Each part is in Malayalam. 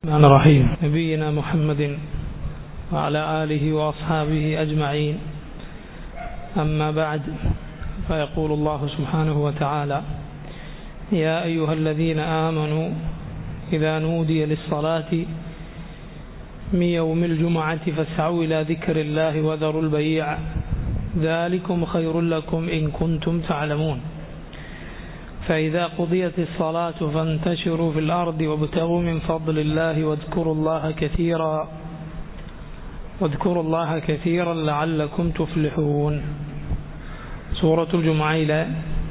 الرحمن الرحيم نبينا محمد وعلى آله وأصحابه أجمعين أما بعد فيقول الله سبحانه وتعالى يا أيها الذين آمنوا إذا نودي للصلاة من يوم الجمعة فاسعوا إلى ذكر الله وذروا البيع ذلكم خير لكم إن كنتم تعلمون فإذا قضيت الصلاة فانتشروا في الأرض وابتغوا من فضل الله واذكروا الله كثيرا واذكروا الله كثيرا لعلكم تفلحون سورة الجمعة إلى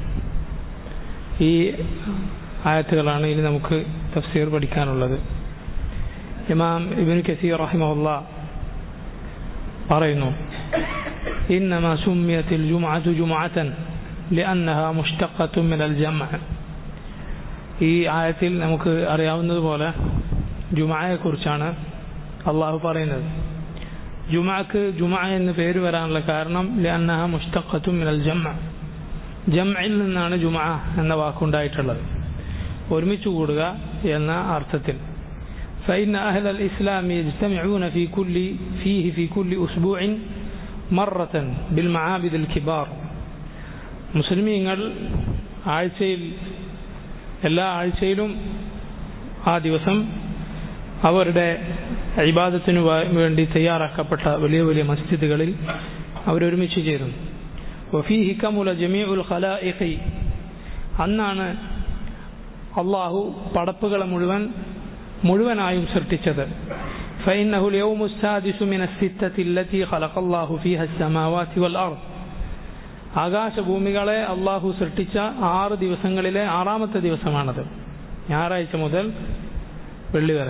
ഈ ആയത്തുകളാണ് ഇനി നമുക്ക് തഫ്സീർ പഠിക്കാനുള്ളത് ഇമാം ഇബിൻ കസീർ റഹിമഹുല്ല പറയുന്നു إنما سميت الجمعة جمعة لأنها مشتقة من الجمع ഈ ആയത്തിൽ നമുക്ക് അറിയാവുന്നതുപോലെ ജുമായെക്കുറിച്ചാണ് അള്ളാഹു പറയുന്നത് ജുമാക്ക് ജുമ എന്ന് പേര് വരാനുള്ള കാരണം ലഅന്നഹ മുഷ്തഖത്തും മിനൽ ജമ ജംഇൽ നിന്നാണ് ജുമ എന്ന വാക്കുണ്ടായിട്ടുള്ളത് ഒരുമിച്ച് കൂടുക എന്ന അർത്ഥത്തിൽ فإن أهل الإسلام يجتمعون في كل فيه في كل أسبوع مرة بالمعابد الكبار മുസ്ലിമീങ്ങൾ ആഴ്ചയിൽ എല്ലാ ആഴ്ചയിലും ആ ദിവസം അവരുടെ ഇബാദത്തിനു വേണ്ടി തയ്യാറാക്കപ്പെട്ട വലിയ വലിയ മസ്ജിദുകളിൽ അവരൊരുമിച്ച് ചേരുന്നു വഫീഹി കമുല ജമീഉൽ ഖലാഇഖി അന്നാണ് അള്ളാഹു പടപ്പുകളെ മുഴുവൻ മുഴുവനായും സൃഷ്ടിച്ചത് فإنه اليوم السادس من الستة التي خلق الله فيها السماوات والأرض ആകാശഭൂമികളെ അള്ളാഹു സൃഷ്ടിച്ച ആറ് ദിവസങ്ങളിലെ ആറാമത്തെ ദിവസമാണത് ഞായറാഴ്ച മുതൽ വെള്ളി വരെ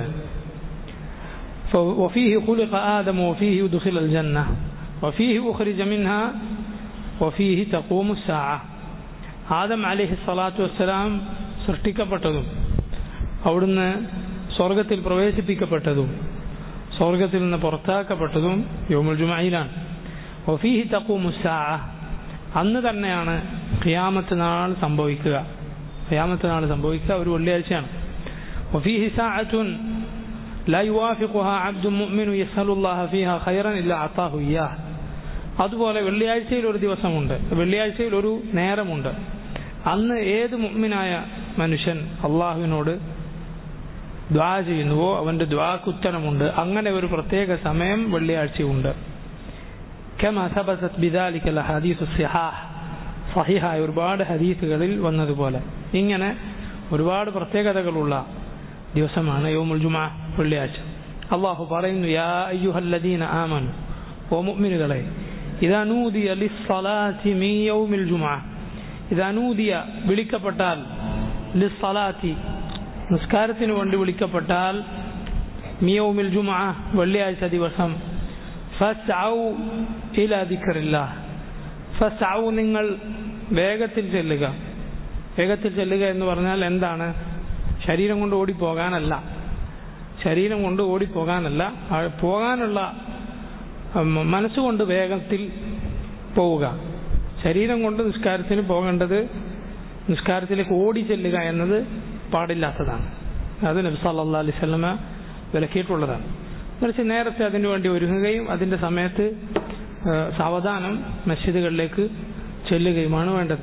وفيه خلق آدم وفيه يدخل الجنة وفيه أخرج منها وفيه تقوم الساعة ആദം അലിഹി സ്വലാത്തു വസ്സലാം സൃഷ്ടിക്കപ്പെട്ടതും അവിടുന്ന് സ്വർഗത്തിൽ പ്രവേശിപ്പിക്കപ്പെട്ടതും സ്വർഗത്തിൽ നിന്ന് പുറത്താക്കപ്പെട്ടതും യോമുൽ ജുമയിലാണ് വഫീഹി തക്കൂമുസാ അന്ന് തന്നെയാണ് ഖിയാമത്ത് നാൾ സംഭവിക്കുക ഖിയാമത്ത് നാൾ സംഭവിക്കുക ഒരു വെള്ളിയാഴ്ചയാണ് وفيه ساعة لا يوافقها عبد مؤمن يسأل الله فيها خيرا إلا أعطاه إياه അതുപോലെ വെള്ളിയാഴ്ചയിൽ ഒരു ദിവസമുണ്ട് വെള്ളിയാഴ്ചയിൽ ഒരു നേരമുണ്ട് അന്ന് ഏത് മുഗ്മിനായ മനുഷ്യൻ അള്ളാഹുവിനോട് ദ്വാ ചെയ്യുന്നുവോ അവന്റെ ദ്വാക്ക് ഉത്തരമുണ്ട് അങ്ങനെ ഒരു പ്രത്യേക സമയം വെള്ളിയാഴ്ചയുണ്ട് كما ثبتت بذلك الاحاديث الصحاح സഹിഹായ ഒരുപാട് ഹദീസുകളിൽ വന്നതുപോലെ ഇങ്ങനെ ഒരുപാട് പ്രത്യേകതകളുള്ള ദിവസമാണ് യോമുൽ ജുമാ വെള്ളിയാഴ്ച അള്ളാഹു പറയുന്നു യാ അയ്യുഹല്ലദീന ആമനു ഓ മുഅ്മിനുകളെ ഇദാ നൂദിയ ലിസ്സലാത്തി മിൻ യൗമിൽ ജുമാ ഇദാ നൂദിയ വിളിക്കപ്പെട്ടാൽ ലിസ്സലാത്തി നിസ്കാരത്തിന് വേണ്ടി വിളിക്കപ്പെട്ടാൽ മിയൗമിൽ ജുമാ വെള്ളിയാഴ്ച ദിവസം ഫസ്ഔ ഇല ദിക്റില്ല ഫസ്ഔ നിങ്ങൾ വേഗത്തിൽ ചെല്ലുക വേഗത്തിൽ ചെല്ലുക എന്ന് പറഞ്ഞാൽ എന്താണ് ശരീരം കൊണ്ട് ഓടിപ്പോകാനല്ല ശരീരം കൊണ്ട് ഓടിപ്പോകാനല്ല പോകാനുള്ള മനസ്സുകൊണ്ട് വേഗത്തിൽ പോവുക ശരീരം കൊണ്ട് നിസ്കാരത്തിന് പോകേണ്ടത് നിസ്കാരത്തിലേക്ക് ഓടി ചെല്ലുക എന്നത് പാടില്ലാത്തതാണ് അത് നബി സല്ലാ അലൈഹി സ്വലമ വിലക്കിയിട്ടുള്ളതാണ് മറിച്ച് നേരത്തെ അതിനു വേണ്ടി ഒരുങ്ങുകയും അതിന്റെ സമയത്ത് സാവധാനം മസ്ജിദുകളിലേക്ക് ചെല്ലുകയുമാണ് വേണ്ടത്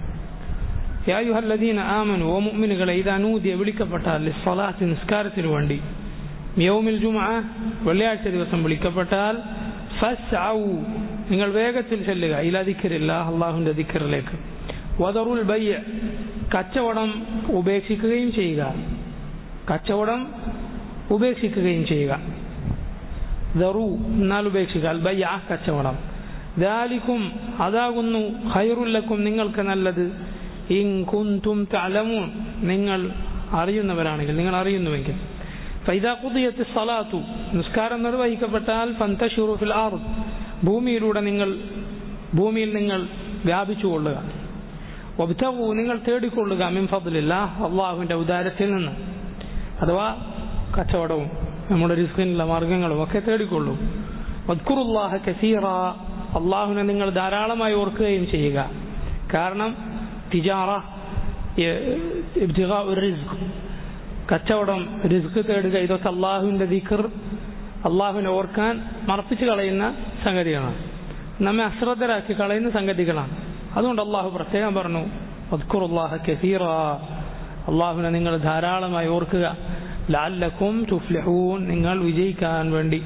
യായുഹല്ലദീന ആമനു ഓ മുഅ്മിനുകളെ ഇതാ നൂദിയ വിളിക്കപ്പെട്ടാൽ സ്വലാത്ത് നിസ്കാരത്തിനു വേണ്ടി യൗമിൽ ജുമഅ വെള്ളിയാഴ്ച ദിവസം വിളിക്കപ്പെട്ടാൽ ഫസ്ഔ നിങ്ങൾ വേഗത്തിൽ ചെല്ലുക ഇലാ ദിക്റില്ല അള്ളാഹുവിന്റെ ദിക്റിലേക്ക് വദറുൽ ബയ്യ കച്ചവടം ഉപേക്ഷിക്കുകയും ചെയ്യുക കച്ചവടം ഉപേക്ഷിക്കുകയും ചെയ്യുക ദറു എന്നാൽ ഉപേക്ഷിക്കുക അൽ ബയ്യ കച്ചവടം ദാലിക്കും അതാകുന്നു ഖൈറുല്ലക്കും നിങ്ങൾക്ക് നല്ലത് ഇൻ കുന്തും തലമൂൻ നിങ്ങൾ അറിയുന്നവരാണെങ്കിൽ നിങ്ങൾ അറിയുന്നുവെങ്കിൽ ഫൈദാ കുതിയത്ത് സലാത്തു നിസ്കാരം നിർവഹിക്കപ്പെട്ടാൽ ഫന്തഷുറു ഫിൽ ആറു ഭൂമിയിലൂടെ നിങ്ങൾ ഭൂമിയിൽ നിങ്ങൾ വ്യാപിച്ചുകൊള്ളുക ഒബ്തവു നിങ്ങൾ തേടിക്കൊള്ളുക മിൻ ഫضലില്ല അള്ളാഹുവിന്റെ ഉദാരത്തിൽ നിന്ന് അഥവാ കച്ചവടവും നമ്മുടെ റിസ്കിനുള്ള മാർഗങ്ങളും ഒക്കെ തേടിക്കൊള്ളൂ വദ്കുറുല്ലാഹ കസീറ അള്ളാഹുവിനെ നിങ്ങൾ ധാരാളമായി ഓർക്കുകയും ചെയ്യുക കാരണം തിജാറ റിസ്ക് കച്ചവടം റിസ്ക് തേടുക ഇതൊക്കെ അള്ളാഹുവിൻ്റെ ദിഖർ അള്ളാഹുവിനെ ഓർക്കാൻ മറപ്പിച്ച് കളയുന്ന സംഗതികളാണ് നമ്മെ അശ്രദ്ധരാക്കി കളയുന്ന സംഗതികളാണ് അതുകൊണ്ട് അള്ളാഹു പ്രത്യേകം പറഞ്ഞു അദ്ഖുറുല്ലാഹ കസീറ അള്ളാഹുവിനെ നിങ്ങൾ ധാരാളമായി ഓർക്കുക ലാല്ലക്കും തുഫ്ലഹൂൻ നിങ്ങൾ വിജയിക്കാൻ വേണ്ടി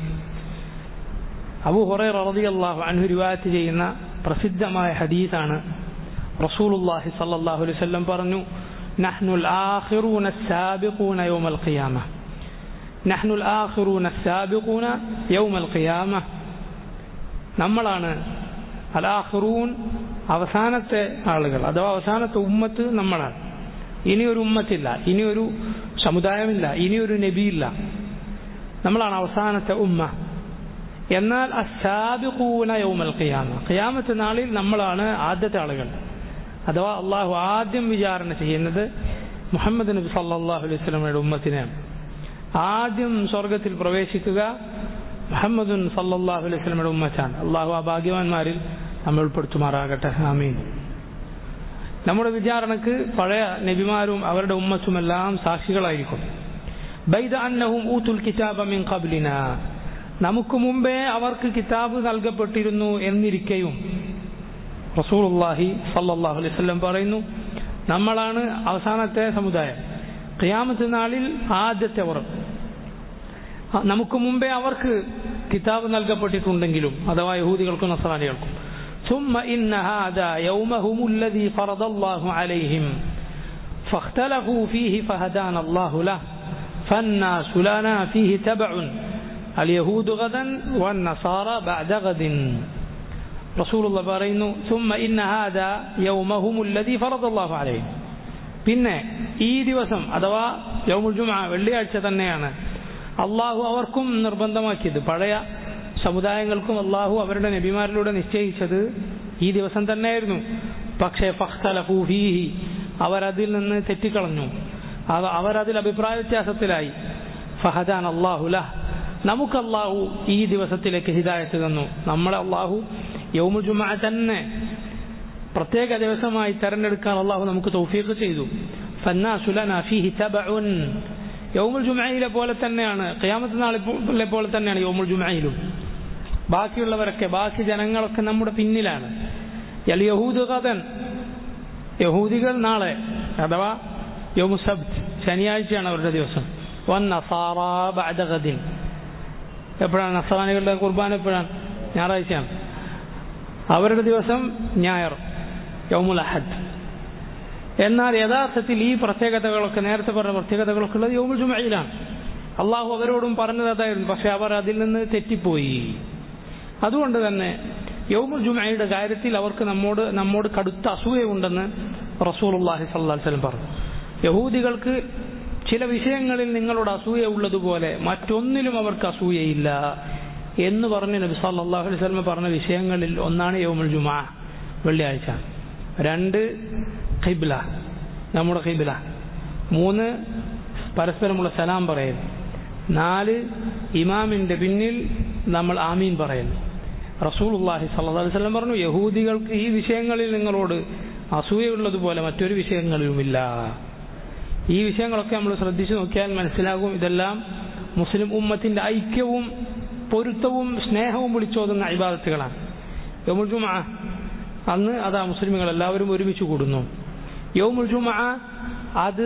അബു ഹുറൈറ റളിയല്ലാഹു അൻഹു റിവായത്ത് ചെയ്യുന്ന പ്രസിദ്ധമായ ഹദീസാണ് റസൂലുള്ളാഹി സ്വല്ലല്ലാഹു അലൈഹി വസല്ലം പറഞ്ഞു നഹ്നു الآخرون السابقون يوم القيامة نحن الآخرون السابقون يوم القيامة നമ്മളാണ് അലാഖിറൂൻ അവസാനത്തെ ആളുകൾ അഥവാ അവസാനത്തെ ഉമ്മത്ത് നമ്മളാണ് ഇനിയൊരു ഉമ്മത്തില്ല ഇനിയൊരു സമുദായമില്ല ഇനിയൊരു നബിയില്ല നമ്മളാണ് അവസാനത്തെ ഉമ്മ എന്നാൽ അസാബിഖൂന യൗമൽ ഖിയാമ ഖിയാമത്ത് നാളിൽ നമ്മളാണ് ആദ്യത്തെ ആളുകൾ അഥവാ അള്ളാഹു ആദ്യം വിചാരണ ചെയ്യുന്നത് മുഹമ്മദ് നബി സല്ലാഹു അലൈഹി സ്വലമയുടെ ഉമ്മത്തിനെയാണ് ആദ്യം സ്വർഗത്തിൽ പ്രവേശിക്കുക മുഹമ്മദുൻ സല്ലാഹു അലൈഹി സ്വലമയുടെ ഉമ്മത്താണ് അള്ളാഹു ആ ഭാഗ്യവാന്മാരിൽ നമ്മൾ ഉൾപ്പെടുത്തുമാറാകട്ടെ ആമീൻ നമ്മുടെ വിചാരണക്ക് പഴയ നബിമാരും അവരുടെ ഉമ്മത്തുമെല്ലാം സാക്ഷികളായിരിക്കും ബൈദ അന്നഹും ഊത്തുൽ കിതാബ മിൻ ഖബ്ലിന നമുക്ക് മുമ്പേ അവർക്ക് കിതാബ് നൽകപ്പെട്ടിരുന്നു എന്നിരിക്കെയും റസൂലുള്ളാഹി സല്ലല്ലാഹു അലൈഹി വസല്ലം പറയുന്നു നമ്മളാണ് അവസാനത്തെ സമുദായം ഖിയാമത്ത് നാളിൽ ആദ്യത്തെ അവർ നമുക്ക് മുമ്പേ അവർക്ക് കിതാബ് നൽകപ്പെട്ടിട്ടുണ്ടെങ്കിലും അഥവാ യഹൂദികൾക്കും നസ്രാനികൾക്കും ثم إن هذا يومهم الذي فرض الله عليهم فاختلفوا فيه فهدانا الله له فالناس لنا فيه تبع اليهود غدا والنصارى بعد غد رسول الله പറയുന്നു ثم إن هذا يومهم الذي فرض الله عليهم പിന്നെ ഈ ദിവസം അഥവാ യൗമുൽ ജുമ വെള്ളിയാഴ്ച തന്നെയാണ് അള്ളാഹു അവർക്കും നിർബന്ധമാക്കിയത് പഴയ സമുദായങ്ങൾക്കും അള്ളാഹു അവരുടെ നബിമാരിലൂടെ നിശ്ചയിച്ചത് ഈ ദിവസം തന്നെയായിരുന്നു പക്ഷേ ഫഖ്തലഫൂഫീഹി അവരതിൽ നിന്ന് തെറ്റിക്കളഞ്ഞു അവരതിൽ അഭിപ്രായ വ്യത്യാസത്തിലായി ഫഹദാൻ അള്ളാഹുല നമുക്ക് അള്ളാഹു ഈ ദിവസത്തിലേക്ക് ഹിദായത്ത് തന്നു നമ്മളെ അള്ളാഹു യൗമു ജുമ തന്നെ പ്രത്യേക ദിവസമായി തെരഞ്ഞെടുക്കാൻ അള്ളാഹു നമുക്ക് തൗഫീഖ് ചെയ്തു ഫന്നാസുലന ഫീഹി തബഉൻ യൗമുൽ ജുമയിലെ പോലെ തന്നെയാണ് ഖിയാമത്ത് നാളിലെ പോലെ തന്നെയാണ് യൗമുൽ ജുമയിലും ബാക്കിയുള്ളവരൊക്കെ ബാക്കി ജനങ്ങളൊക്കെ നമ്മുടെ പിന്നിലാണ് യൽ യഹൂദ് കഥൻ യഹൂദികൾ നാളെ അഥവാ യൗമു സബ്ത് ശനിയാഴ്ചയാണ് അവരുടെ ദിവസം വൻ നസാറ ബഅദ ഗദിൻ എപ്പോഴാണ് നസാനികളുടെ കുർബാന എപ്പോഴാണ് ഞായറാഴ്ചയാണ് അവരുടെ ദിവസം ഞായർ യൗമുൽ അഹദ് എന്നാൽ യഥാർത്ഥത്തിൽ ഈ പ്രത്യേകതകളൊക്കെ നേരത്തെ പറഞ്ഞ പ്രത്യേകതകളൊക്കെ ഉള്ളത് യോമുൽ ജുമയിലാണ് അള്ളാഹു അവരോടും പറഞ്ഞത് അതായിരുന്നു പക്ഷെ അവർ അതിൽ നിന്ന് തെറ്റിപ്പോയി അതുകൊണ്ട് തന്നെ യൗമുൽ ജുമയുടെ കാര്യത്തിൽ അവർക്ക് നമ്മോട് നമ്മോട് കടുത്ത അസൂയയുണ്ടെന്ന് റസൂൽ അള്ളാഹി സ്വല്ലം പറഞ്ഞു യഹൂദികൾക്ക് ചില വിഷയങ്ങളിൽ നിങ്ങളോട് അസൂയ ഉള്ളതുപോലെ മറ്റൊന്നിലും അവർക്ക് അസൂയയില്ല എന്ന് പറഞ്ഞ് നബി സല്ലല്ലാഹു അലൈഹി വസല്ലം പറഞ്ഞ വിഷയങ്ങളിൽ ഒന്നാണ് യൗമുൽ ജുമാ വെള്ളിയാഴ്ച രണ്ട് ഖിബ്ല നമ്മുടെ ഖിബ്ല മൂന്ന് പരസ്പരമുള്ള സലാം പറയൽ നാല് ഇമാമിന്റെ പിന്നിൽ നമ്മൾ ആമീൻ പറയൽ റസൂലുള്ളാഹി സ്വല്ലല്ലാഹു അലൈഹി വസല്ലം പറഞ്ഞു യഹൂദികൾക്ക് ഈ വിഷയങ്ങളിൽ നിങ്ങളോട് അസൂയുള്ളതുപോലെ മറ്റൊരു വിഷയങ്ങളിലുമില്ല ഈ വിഷയങ്ങളൊക്കെ നമ്മൾ ശ്രദ്ധിച്ചു നോക്കിയാൽ മനസ്സിലാകും ഇതെല്ലാം മുസ്ലിം ഉമ്മത്തിന്റെ ഐക്യവും പൊരുത്തവും സ്നേഹവും വിളിച്ചോതുന്ന ഇബാദത്തുകളാണ് യൗമുൽ ജുമഅ അന്ന് അതാ മുസ്ലിമുകൾ എല്ലാവരും ഒരുമിച്ച് കൂടുന്നു യൗമുൽ ജുമഅ അത്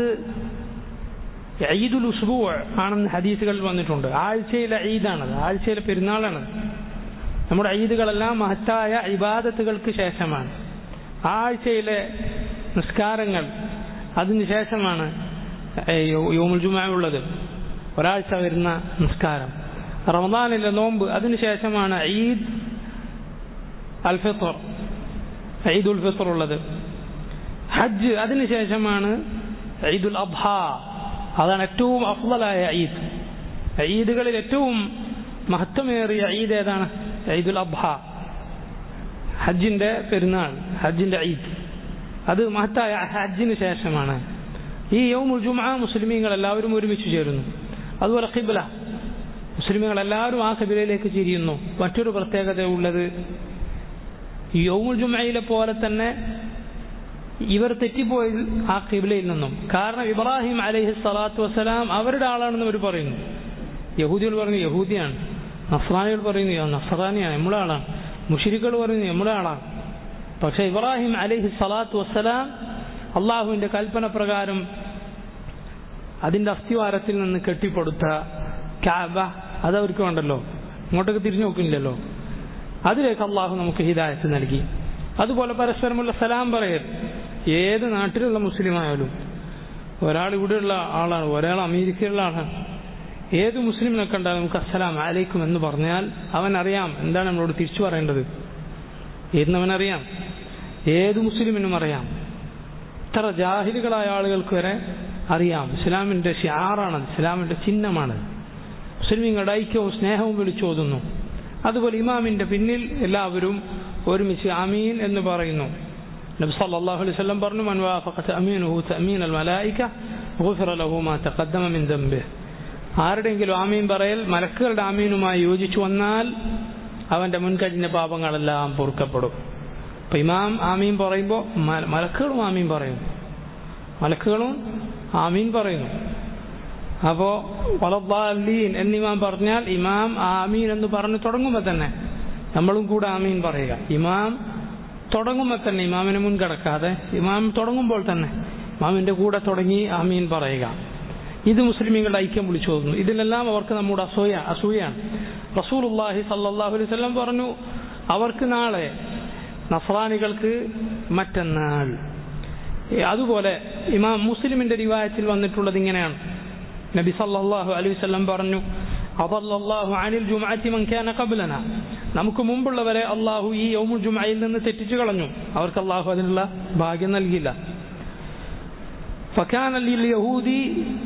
ഈദുൽ ഉസ്ബൂ ആണെന്ന് ഹദീസുകളിൽ വന്നിട്ടുണ്ട് ആഴ്ചയിലെ ഈദാണത് ആഴ്ചയിലെ പെരുന്നാളാണത് നമ്മുടെ ഈദുകളെല്ലാം മഹത്തായ ഇബാദത്തുകൾക്ക് ശേഷമാണ് ആഴ്ചയിലെ നിസ്കാരങ്ങൾ അതിന് ശേഷമാണ് യോമുൽ ജുമ ഉള്ളത് ഒരാഴ്ച വരുന്ന നിസ്കാരം റമദാനിലെ നോമ്പ് അതിനുശേഷമാണ് ഈദ് അൽ ഫിത്തർ ഈദ് ഉൽ ഫിത്തർ ഉള്ളത് ഹജ്ജ് അതിനുശേഷമാണ് ഈദുൽ അബ്ഹ അതാണ് ഏറ്റവും അഫ്ലായ ഈദ് ഈദുകളിൽ ഏറ്റവും മഹത്വമേറിയ ഈദ് ഏതാണ് ഈദുൽ അബ്ഹ ഹജ്ജിന്റെ പെരുന്നാൾ ഹജ്ജിന്റെ ഈദ് അത് മഹത്തായ ഹജ്ജിന് ശേഷമാണ് ഈ യൗമുൽ ജുമ മുസ്ലിമീങ്ങൾ എല്ലാവരും ഒരുമിച്ച് ചേരുന്നു അതുപോലെ ഖിബ്ല മുസ്ലിമുകൾ എല്ലാവരും ആ ഖിബിലയിലേക്ക് തിരിയുന്നു മറ്റൊരു പ്രത്യേകത ഉള്ളത് യൗമുൽ ജുമയിലെ പോലെ തന്നെ ഇവർ തെറ്റിപ്പോയത് ആ കിബിലയിൽ നിന്നും കാരണം ഇബ്രാഹിം അലൈഹി സ്വലാത്തു വസ്സലാം അവരുടെ ആളാണെന്ന് അവർ പറയുന്നു യഹൂദികൾ പറയുന്നു യഹൂദിയാണ് നസ്രാനികൾ പറയുന്നു നസ്രാനിയാണ് നമ്മളെ ആളാണ് മുഷിരിക്കൾ പറയുന്നു നമ്മളെ ആളാണ് പക്ഷെ ഇബ്രാഹിം അലൈഹി സ്വലാത്തു വസ്സലാം അള്ളാഹുവിന്റെ കൽപ്പന പ്രകാരം അതിന്റെ അസ്ഥിവാരത്തിൽ നിന്ന് കെട്ടിപ്പടുത്ത കാബ അതവർക്ക് വേണ്ടല്ലോ ഇങ്ങോട്ടൊക്കെ തിരിഞ്ഞു നോക്കുന്നില്ലല്ലോ അതിലേക്ക് അള്ളാഹു നമുക്ക് ഹിദായത്ത് നൽകി അതുപോലെ പരസ്പരമുള്ള സലാം പറയൽ ഏത് നാട്ടിലുള്ള മുസ്ലിം ആയാലും ഒരാൾ ഇവിടെയുള്ള ആളാണ് ഒരാൾ അമേരിക്കയിലുള്ള ആളാണ് ഏത് മുസ്ലിമിനെ കണ്ടാൽ നമുക്ക് അസ്സലാം അലൈക്കും എന്ന് പറഞ്ഞാൽ അവൻ അറിയാം എന്താണ് നമ്മളോട് തിരിച്ചു പറയേണ്ടത് എന്നവനറിയാം ഏത് മുസ്ലിമിനും അറിയാം ഇത്ര ജാഹിലുകളായ ആളുകൾക്ക് വരെ അറിയാം ഇസ്ലാമിന്റെ ഷിയാറാണ് ഇസ്ലാമിന്റെ ചിഹ്നമാണ് മുസ്ലിമീങ്ങളുടെ ഐക്യവും സ്നേഹവും വിളിച്ചോതുന്നു അതുപോലെ ഇമാമിന്റെ പിന്നിൽ എല്ലാവരും ഒരുമിച്ച് അമീൻ എന്ന് പറയുന്നു നബി സല്ലല്ലാഹു അലൈഹി വസല്ലം പറഞ്ഞു മൻ വാഫഖത അമീനുഹു തഅമീൻ അൽ മലായിക ഗുഫിറ ലഹു മാ തഖദ്ദമ മിൻ ദംബിഹി ആരുടെയെങ്കിലും ആമീൻ പറയൽ മലക്കുകളുടെ ആമീനുമായി യോജിച്ചു വന്നാൽ അവന്റെ മുൻകഴിഞ്ഞ പാപങ്ങളെല്ലാം പൊറുക്കപ്പെടും അപ്പൊ ഇമാം ആമീൻ പറയുമ്പോൾ മലക്കുകളും ആമീൻ പറയും മലക്കുകളും ആമീൻ പറയുന്നു അപ്പോ വളദ്ദാലീൻ എന്നിമാം പറഞ്ഞാൽ ഇമാം ആമീൻ എന്ന് പറഞ്ഞു തുടങ്ങുമ്പോൾ തന്നെ നമ്മളും കൂടെ ആമീൻ പറയുക ഇമാം തുടങ്ങുമ്പോൾ തന്നെ ഇമാമിനെ മുൻകടക്കാതെ ഇമാം തുടങ്ങുമ്പോൾ തന്നെ ഇമാമിന്റെ കൂടെ തുടങ്ങി ആമീൻ പറയുക ഇത് മുസ്ലിമീങ്ങളുടെ ഐക്യം വിളിച്ചു തോന്നുന്നു ഇതിലെല്ലാം അവർക്ക് നമ്മുടെ അസൂയ അസൂയാണ് റസൂലുല്ലാഹി സല്ലാഹു അലൈഹി സ്വലം പറഞ്ഞു അവർക്ക് നാളെ നസ്രാനികൾക്ക് മറ്റന്നാൾ അതുപോലെ ഇമാം മുസ്ലിമിന്റെ റിവായത്തിൽ വന്നിട്ടുള്ളത് ഇങ്ങനെയാണ് നബി സല്ലല്ലാഹു അലൈഹി വസല്ലം പറഞ്ഞു അദല്ലല്ലാഹു അനിൽ ജുമഅത്തി മൻ കാന ഖബ്ലന നമുക്ക് മുമ്പുള്ളവരെ അള്ളാഹു ഈ യൗമുൽ ജുമഅയിൽ നിന്ന് തെറ്റിച്ചു കളഞ്ഞു അവർക്ക് അള്ളാഹു അതിനുള്ള ഭാഗ്യം നൽകിയില്ല ഫക്കാന ലിൽ യഹൂദി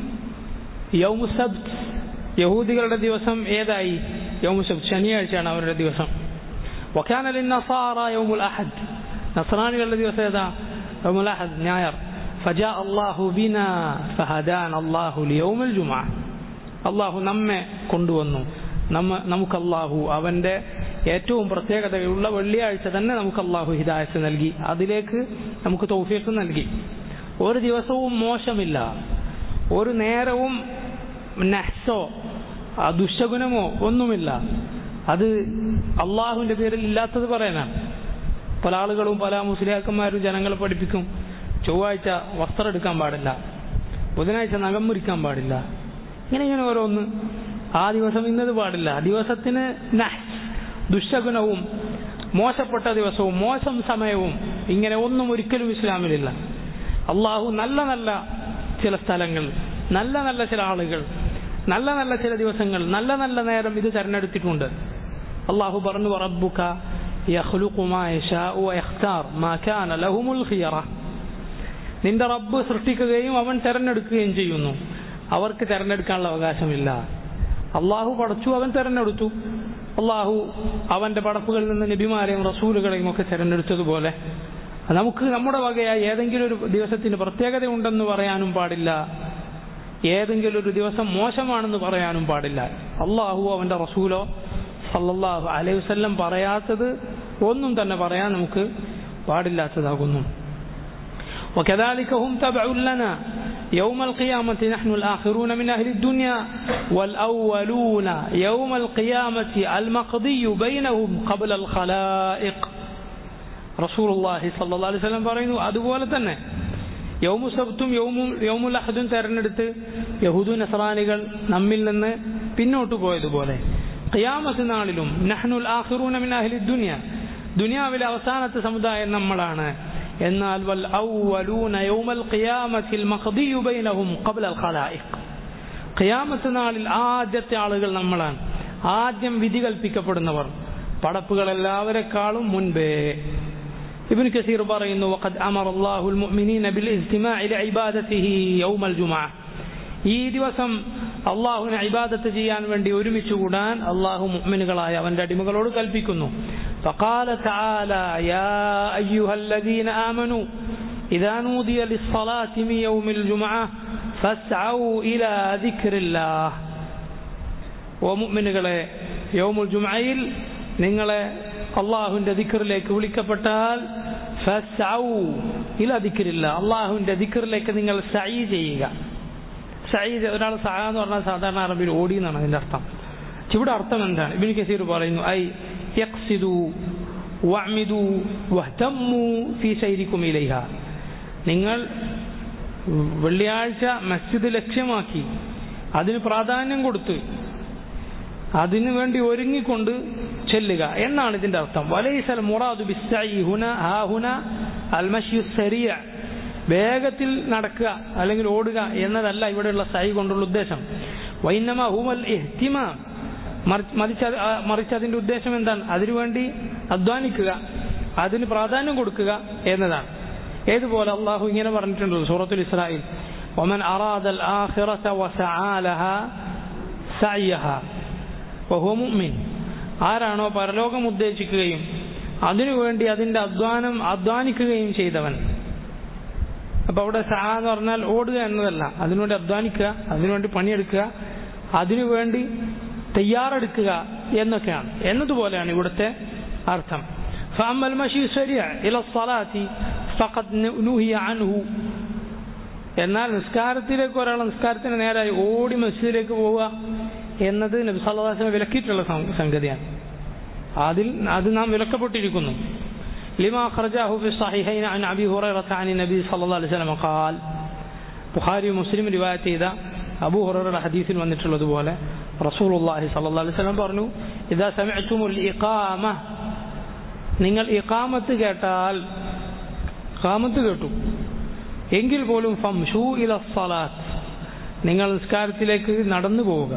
യൗമു സബ്ത് യഹൂദികളുടെ ദിവസം ഏതായി യൗമു സബ്ത് ശനിയാഴ്ചയാണ് അവരുടെ ദിവസം വക്കാന ലിൻ നസാറ യൗമുൽ അഹദ് നസ്രാനികളുടെ ദിവസം ഏതാ യൗമുൽ അഹദ് ഞായർ فجاء الله بنا فهدانا الله ليوم الجمعة അള്ളാഹു നമ്മെ കൊണ്ടുവന്നു നമ്മ നമുക്ക് അള്ളാഹു അവന്റെ ഏറ്റവും പ്രത്യേകതയുള്ള വെള്ളിയാഴ്ച തന്നെ നമുക്ക് അള്ളാഹു ഹിദായത്ത് നൽകി അതിലേക്ക് നമുക്ക് തൗഫീഖ് നൽകി ഒരു ദിവസവും മോശമില്ല ഒരു നേരവും നഹ്സോ ദുശകുനമോ ഒന്നുമില്ല അത് അള്ളാഹുവിന്റെ പേരിൽ ഇല്ലാത്തത് പറയാനാണ് പല ആളുകളും പല മുസ്ലിയാക്കന്മാരും ജനങ്ങളെ പഠിപ്പിക്കും ചൊവ്വാഴ്ച വസ്ത്രം എടുക്കാൻ പാടില്ല ബുധനാഴ്ച നഖം മുറിക്കാൻ പാടില്ല ഇങ്ങനെ ഇങ്ങനെ ഓരോന്ന് ആ ദിവസം ഇന്നത് പാടില്ല ദിവസത്തിന് ദുശകുനവും മോശപ്പെട്ട ദിവസവും മോശം സമയവും ഇങ്ങനെ ഒന്നും ഒരിക്കലും ഇസ്ലാമിലില്ല അള്ളാഹു നല്ല നല്ല ചില സ്ഥലങ്ങൾ നല്ല നല്ല ചില ആളുകൾ നല്ല നല്ല ചില ദിവസങ്ങൾ നല്ല നല്ല നേരം ഇത് തെരഞ്ഞെടുത്തിട്ടുണ്ട് അള്ളാഹു പറഞ്ഞു റബ്ബുക يخلق ما يشاء ويختار ما كان لهم الخيرة നിന്റെ റബ്ബ് സൃഷ്ടിക്കുകയും അവൻ തെരഞ്ഞെടുക്കുകയും ചെയ്യുന്നു അവർക്ക് തെരഞ്ഞെടുക്കാനുള്ള അവകാശമില്ല അള്ളാഹു പടച്ചു അവൻ തെരഞ്ഞെടുത്തു അള്ളാഹു അവന്റെ പടപ്പുകളിൽ നിന്ന് നബിമാരെയും റസൂലുകളെയും ഒക്കെ തെരഞ്ഞെടുത്തതുപോലെ നമുക്ക് നമ്മുടെ വകയായി ഏതെങ്കിലും ഒരു ദിവസത്തിന് പ്രത്യേകത ഉണ്ടെന്ന് പറയാനും പാടില്ല ഏതെങ്കിലും ഒരു ദിവസം മോശമാണെന്ന് പറയാനും പാടില്ല അള്ളാഹു അവന്റെ റസൂലോ സല്ലല്ലാഹു അലൈഹി വസല്ലം പറയാത്തത് ഒന്നും തന്നെ പറയാൻ നമുക്ക് പാടില്ലാത്തതാകുന്നു وكذلك هم تبع لنا يوم القيامة نحن الآخرون من أهل الدنيا والأولون يوم القيامة المقضي بينهم قبل الخلائق رسول الله صلى الله عليه وسلم പറയുന്നു അതുപോലെ തന്നെ യൗമു സബ്തും യൗമും യൗമുൽ അഹദും തെരഞ്ഞെടുത്ത് യഹൂദു നസറാനികൾ നമ്മിൽ നിന്ന് പിന്നോട്ട് പോയതുപോലെ ഖിയാമത്ത് നാളിലും നഹ്നുൽ ആഖിറൂന മിൻ അഹ്ലി ദുനിയ ദുനിയാവിലെ അവസാനത്തെ സമുദായം നമ്മളാണ് എന്നാൽ വൽ ഔവലൂന യൗമൽ ഖിയാമത്തിൽ മഖദിയു ബൈനഹും ഖബ്ല അൽ ഖലായിഖ് ഖിയാമത്ത് നാളിൽ ആദ്യത്തെ ആളുകൾ നമ്മളാണ് ആദ്യം വിധി കൽപ്പിക്കപ്പെടുന്നവർ പടപ്പുകൾ എല്ലാവരെക്കാളും മുൻപേ ابن كثير പറയുന്നു وقد أمر الله المؤمنين بالاجتماع لعبادته يوم الجمعة ഈ ദിവസം അള്ളാഹുവിനെ ഇബാദത്ത് ചെയ്യാൻ വേണ്ടി ഒരുമിച്ച് കൂടാൻ അള്ളാഹു മുഅ്മിനുകളായ അവന്റെ അടിമകളോട് കൽപ്പിക്കുന്നു فقال تعالى يا أيها الذين آمنوا إذا نودي للصلاة من يوم الجمعة فاسعوا إلى ذكر الله ومؤمنകളെ യൗമുൽ ജുമയിൽ നിങ്ങളെ അള്ളാഹുവിന്റെ ദിക്കറിലേക്ക് വിളിക്കപ്പെട്ടാൽ ഫസൗ ഇല ദിക്രില്ല അള്ളാഹുവിന്റെ ദിക്റിലേക്ക് നിങ്ങൾ സൈ ചെയ്യുക സൈ ഒരാൾ സഹ എന്ന് പറഞ്ഞാൽ സാധാരണ അറബിയിൽ ഓടി എന്നാണ് അതിന്റെ അർത്ഥം ഇവിടെ അർത്ഥം എന്താണ് ഇബിൻ കസീർ പറയുന്നു ഐ യക്സിദു വഅമിദു വഹ്തമ്മു ഫീ സൈരിക്കും ഇലൈഹ നിങ്ങൾ വെള്ളിയാഴ്ച മസ്ജിദ് ലക്ഷ്യമാക്കി അതിന് പ്രാധാന്യം കൊടുത്ത് അതിനു വേണ്ടി ഒരുങ്ങിക്കൊണ്ട് ചെല്ലുക എന്നാണ് ഇതിന്റെ അർത്ഥം വലൈസൽ മുറാദു ബിസ്സഈ ഹുന ഹാ ഹുന അൽ മശ്യു സരിയ വേഗത്തിൽ നടക്കുക അല്ലെങ്കിൽ ഓടുക എന്നതല്ല ഇവിടെയുള്ള സൈ കൊണ്ടുള്ള ഉദ്ദേശം വൈന്നമ ഹുമൽ ഇഹ്തിമാം മറിച്ച് മറിച്ച് അതിന്റെ ഉദ്ദേശം എന്താണ് അതിനുവേണ്ടി അധ്വാനിക്കുക അതിന് പ്രാധാന്യം കൊടുക്കുക എന്നതാണ് ഏതുപോലെ അള്ളാഹു ഇങ്ങനെ പറഞ്ഞിട്ടുണ്ട് സൂറത്തുൽ ഇസ്രായേൽ ومن أراد الآخرة وسعى لها سعيها وهو مؤمن ആരാണോ പരലോകം ഉദ്ദേശിക്കുകയും അതിനുവേണ്ടി അതിന്റെ അധ്വാനം അധ്വാനിക്കുകയും ചെയ്തവൻ അപ്പൊ അവിടെ സഹ എന്ന് പറഞ്ഞാൽ ഓടുക എന്നതല്ല അതിനുവേണ്ടി അധ്വാനിക്കുക അതിനുവേണ്ടി പണിയെടുക്കുക അതിനുവേണ്ടി തയ്യാറെടുക്കുക എന്നൊക്കെയാണ് എന്നതുപോലെയാണ് ഇവിടുത്തെ അർത്ഥം فأما المشي سريع إلى الصلاة فقد نهي عنه എന്നാൽ നിസ്കാരത്തിലേക്ക് ഒരാൾ നിസ്കാരത്തിന് നേരായി ഓടി മസ്ജിദിലേക്ക് പോവുക എന്നത് നബി സല്ലാസ്ലം വിലക്കിയിട്ടുള്ള സംഗതിയാണ് അതിൽ അത് നാം വിലക്കപ്പെട്ടിരിക്കുന്നു لما أخرجه في الصحيحين عن أبي هريرة عن النبي صلى الله عليه وسلم قال ബുഖാരി മുസ്ലിം റിവായത്ത് ചെയ്ത അബൂ ഹുറയുടെ ഹദീസിൽ വന്നിട്ടുള്ളതുപോലെ റസൂലുള്ളാഹി സല്ലല്ലാഹു അലൈഹി വസല്ലം പറഞ്ഞു ഇദാ സമിഅ്തുമുൽ ഇഖാമ നിങ്ങൾ ഇഖാമത്ത് കേട്ടാൽ ഇഖാമത്ത് കേട്ടു എങ്കിൽ പോലും ഫംഷൂ ഇല സലാത്ത് നിങ്ങൾ നിസ്കാരത്തിലേക്ക് നടന്നു പോവുക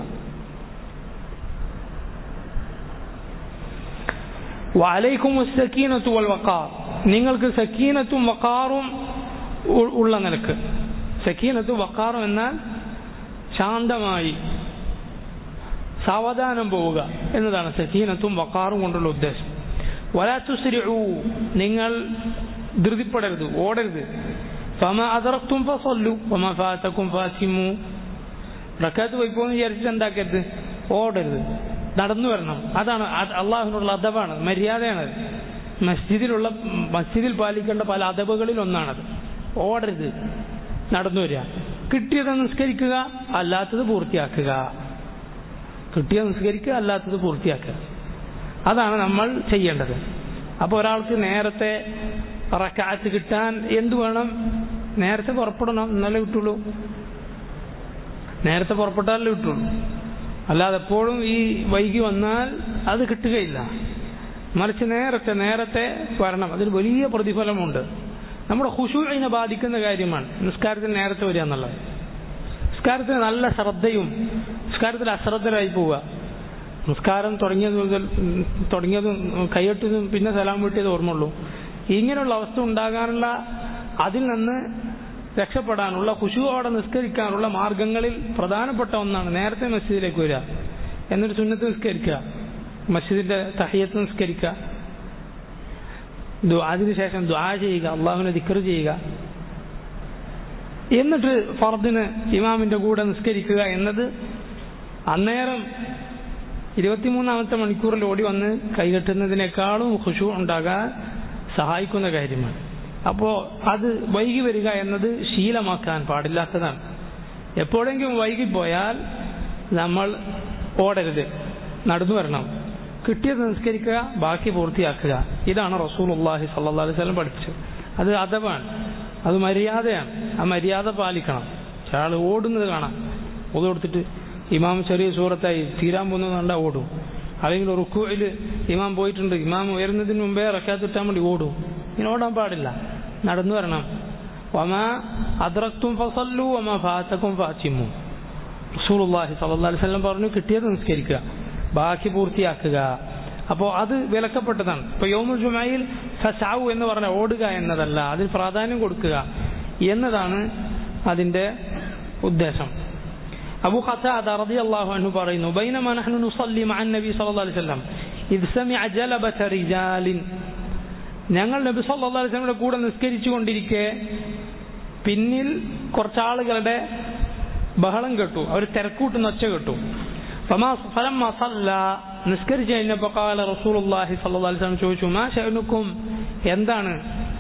വലൈക്കും സക്കീനത്തു വൽ വക്കാർ നിങ്ങൾക്ക് സക്കീനത്തും വക്കാറും ഉള്ള നിലക്ക് സക്കീനത്തും വക്കാറും എന്നാൽ ശാന്തമായി സാവധാനം പോവുക എന്നതാണ് സക്കീനത്തും വക്കാറും കൊണ്ടുള്ള ഉദ്ദേശം വലാത്തുശ്രീഊ നിങ്ങൾ ധൃതിപ്പെടരുത് ഓടരുത് ഫമ അതറക്തും ഫസല്ലു ഫമ ഫാത്തക്കും ഫാസിമു റക്കാത്ത് പോയിപ്പോന്ന് വിചാരിച്ചിട്ട് എന്താക്കരുത് ഓടരുത് നടന്നു വരണം അതാണ് അള്ളാഹുവിനുള്ള അദബാണ് മര്യാദയാണ് മസ്ജിദിലുള്ള മസ്ജിദിൽ പാലിക്കേണ്ട പല അദബുകളിൽ ഒന്നാണത് ഓടരുത് നടന്നു വരിക കിട്ടിയത് നിസ്കരിക്കുക അല്ലാത്തത് പൂർത്തിയാക്കുക കിട്ടിയത് നിസ്കരിക്കുക അല്ലാത്തത് പൂർത്തിയാക്കുക അതാണ് നമ്മൾ ചെയ്യേണ്ടത് അപ്പോൾ ഒരാൾക്ക് നേരത്തെ റക്കാത്ത് കിട്ടാൻ എന്തു വേണം നേരത്തെ പുറപ്പെടണം എന്നാലേ കിട്ടുള്ളൂ നേരത്തെ പുറപ്പെട്ടാലേ കിട്ടുള്ളൂ അല്ലാതെ എപ്പോഴും ഈ വൈകി വന്നാൽ അത് കിട്ടുകയില്ല മറിച്ച് നേരത്തെ നേരത്തെ വരണം അതിന് വലിയ പ്രതിഫലമുണ്ട് നമ്മുടെ ഹുഷൂഴിനെ ബാധിക്കുന്ന കാര്യമാണ് നിസ്കാരത്തിൽ നേരത്തെ വരിക എന്നുള്ളത് നിസ്കാരത്തിന് നല്ല ശ്രദ്ധയും നിസ്കാരത്തിൽ അശ്രദ്ധരായി പോവുക നിസ്കാരം തുടങ്ങിയത് മുതൽ തുടങ്ങിയതും കൈയൊട്ടതും പിന്നെ സലാം വീട്ടിയത് ഓർമ്മയുള്ളൂ ഇങ്ങനെയുള്ള അവസ്ഥ ഉണ്ടാകാനുള്ള അതിൽ നിന്ന് രക്ഷപ്പെടാനുള്ള ഖുശുവോടെ നിസ്കരിക്കാനുള്ള മാർഗങ്ങളിൽ പ്രധാനപ്പെട്ട ഒന്നാണ് നേരത്തെ മസ്ജിദിലേക്ക് വരിക എന്നിട്ട് സുന്നത്ത് നിസ്കരിക്കുക മസ്ജിദിന്റെ തഹയ്യത്ത് നിസ്കരിക്കുക അതിനുശേഷം ദ്വാ ചെയ്യുക അള്ളാഹുവിനെ ദിക്കർ ചെയ്യുക എന്നിട്ട് ഫർദിന് ഇമാമിന്റെ കൂടെ നിസ്കരിക്കുക എന്നത് അന്നേരം ഇരുപത്തിമൂന്നാമത്തെ മണിക്കൂറിൽ ഓടി വന്ന് കൈകെട്ടുന്നതിനേക്കാളും ഖുശു ഉണ്ടാകാൻ സഹായിക്കുന്ന കാര്യമാണ് അപ്പോൾ അത് വൈകി വരിക എന്നത് ശീലമാക്കാൻ പാടില്ലാത്തതാണ് എപ്പോഴെങ്കിലും വൈകിപ്പോയാൽ നമ്മൾ ഓടരുത് നടന്നു വരണം കിട്ടിയത് നിസ്കരിക്കുക ബാക്കി പൂർത്തിയാക്കുക ഇതാണ് റസൂൽ അള്ളാഹി സല്ലാ അലൈഹി സ്വലം പഠിപ്പിച്ചത് അത് അതവാണ് അത് മര്യാദയാണ് ആ മര്യാദ പാലിക്കണം ഒരാൾ ഓടുന്നത് കാണാം ഒതു കൊടുത്തിട്ട് ഇമാം ചെറിയ സൂറത്തായി തീരാൻ പോകുന്നത് കണ്ടാൽ ഓടും അല്ലെങ്കിൽ റുക്കുവിൽ ഇമാം പോയിട്ടുണ്ട് ഇമാം ഉയരുന്നതിന് മുമ്പേ റക്കാത്തിട്ടാൻ വേണ്ടി ഓടും ഇങ്ങനെ ഓടാൻ പാടില്ല നടന്നു വരണം വമ അദ്രക്തും ഫസല്ലു വമ ഫാത്തക്കും ഫാത്തിമു റസൂലുള്ളാഹി സ്വല്ലല്ലാഹി അലൈഹി വസല്ലം പറഞ്ഞു കിട്ടിയത് നിസ്കരിക്കുക ബാക്കി പൂർത്തിയാക്കുക അപ്പോൾ അത് വിലക്കപ്പെട്ടതാണ് ഇപ്പൊ യോമുൽ ജുമയിൽ ഫസാവു എന്ന് പറഞ്ഞ ഓടുക എന്നതല്ല അതിൽ പ്രാധാന്യം കൊടുക്കുക എന്നതാണ് അതിന്റെ ഉദ്ദേശം അബു ഖത്താദ റളിയല്ലാഹു അൻഹു പറയുന്നു ബൈനമാ നഹ്നു നുസല്ലി മഅൻ നബി സല്ലല്ലാഹു അലൈഹി വസല്ലം ഇദ് സമിഅ ജലബത റിജാലിൻ ഞങ്ങൾ നബി സല്ലല്ലാഹു അലൈഹി വസല്ലമയുടെ കൂടെ നിസ്കരിച്ചു കൊണ്ടിരിക്കെ പിന്നിൽ കുറച്ചാളുകളുടെ ബഹളം കേട്ടു അവർ തിരക്കൂട്ടുന്ന ഒച്ച കേട്ടു ഫലമ്മ സല്ല നിസ്കരിച്ചു കഴിഞ്ഞപ്പോൾ കാല റസൂലുള്ളാഹി സല്ലല്ലാഹു അലൈഹി വസല്ലം ചോദിച്ചു മാ ഷഅനുക്കും എന്താണ്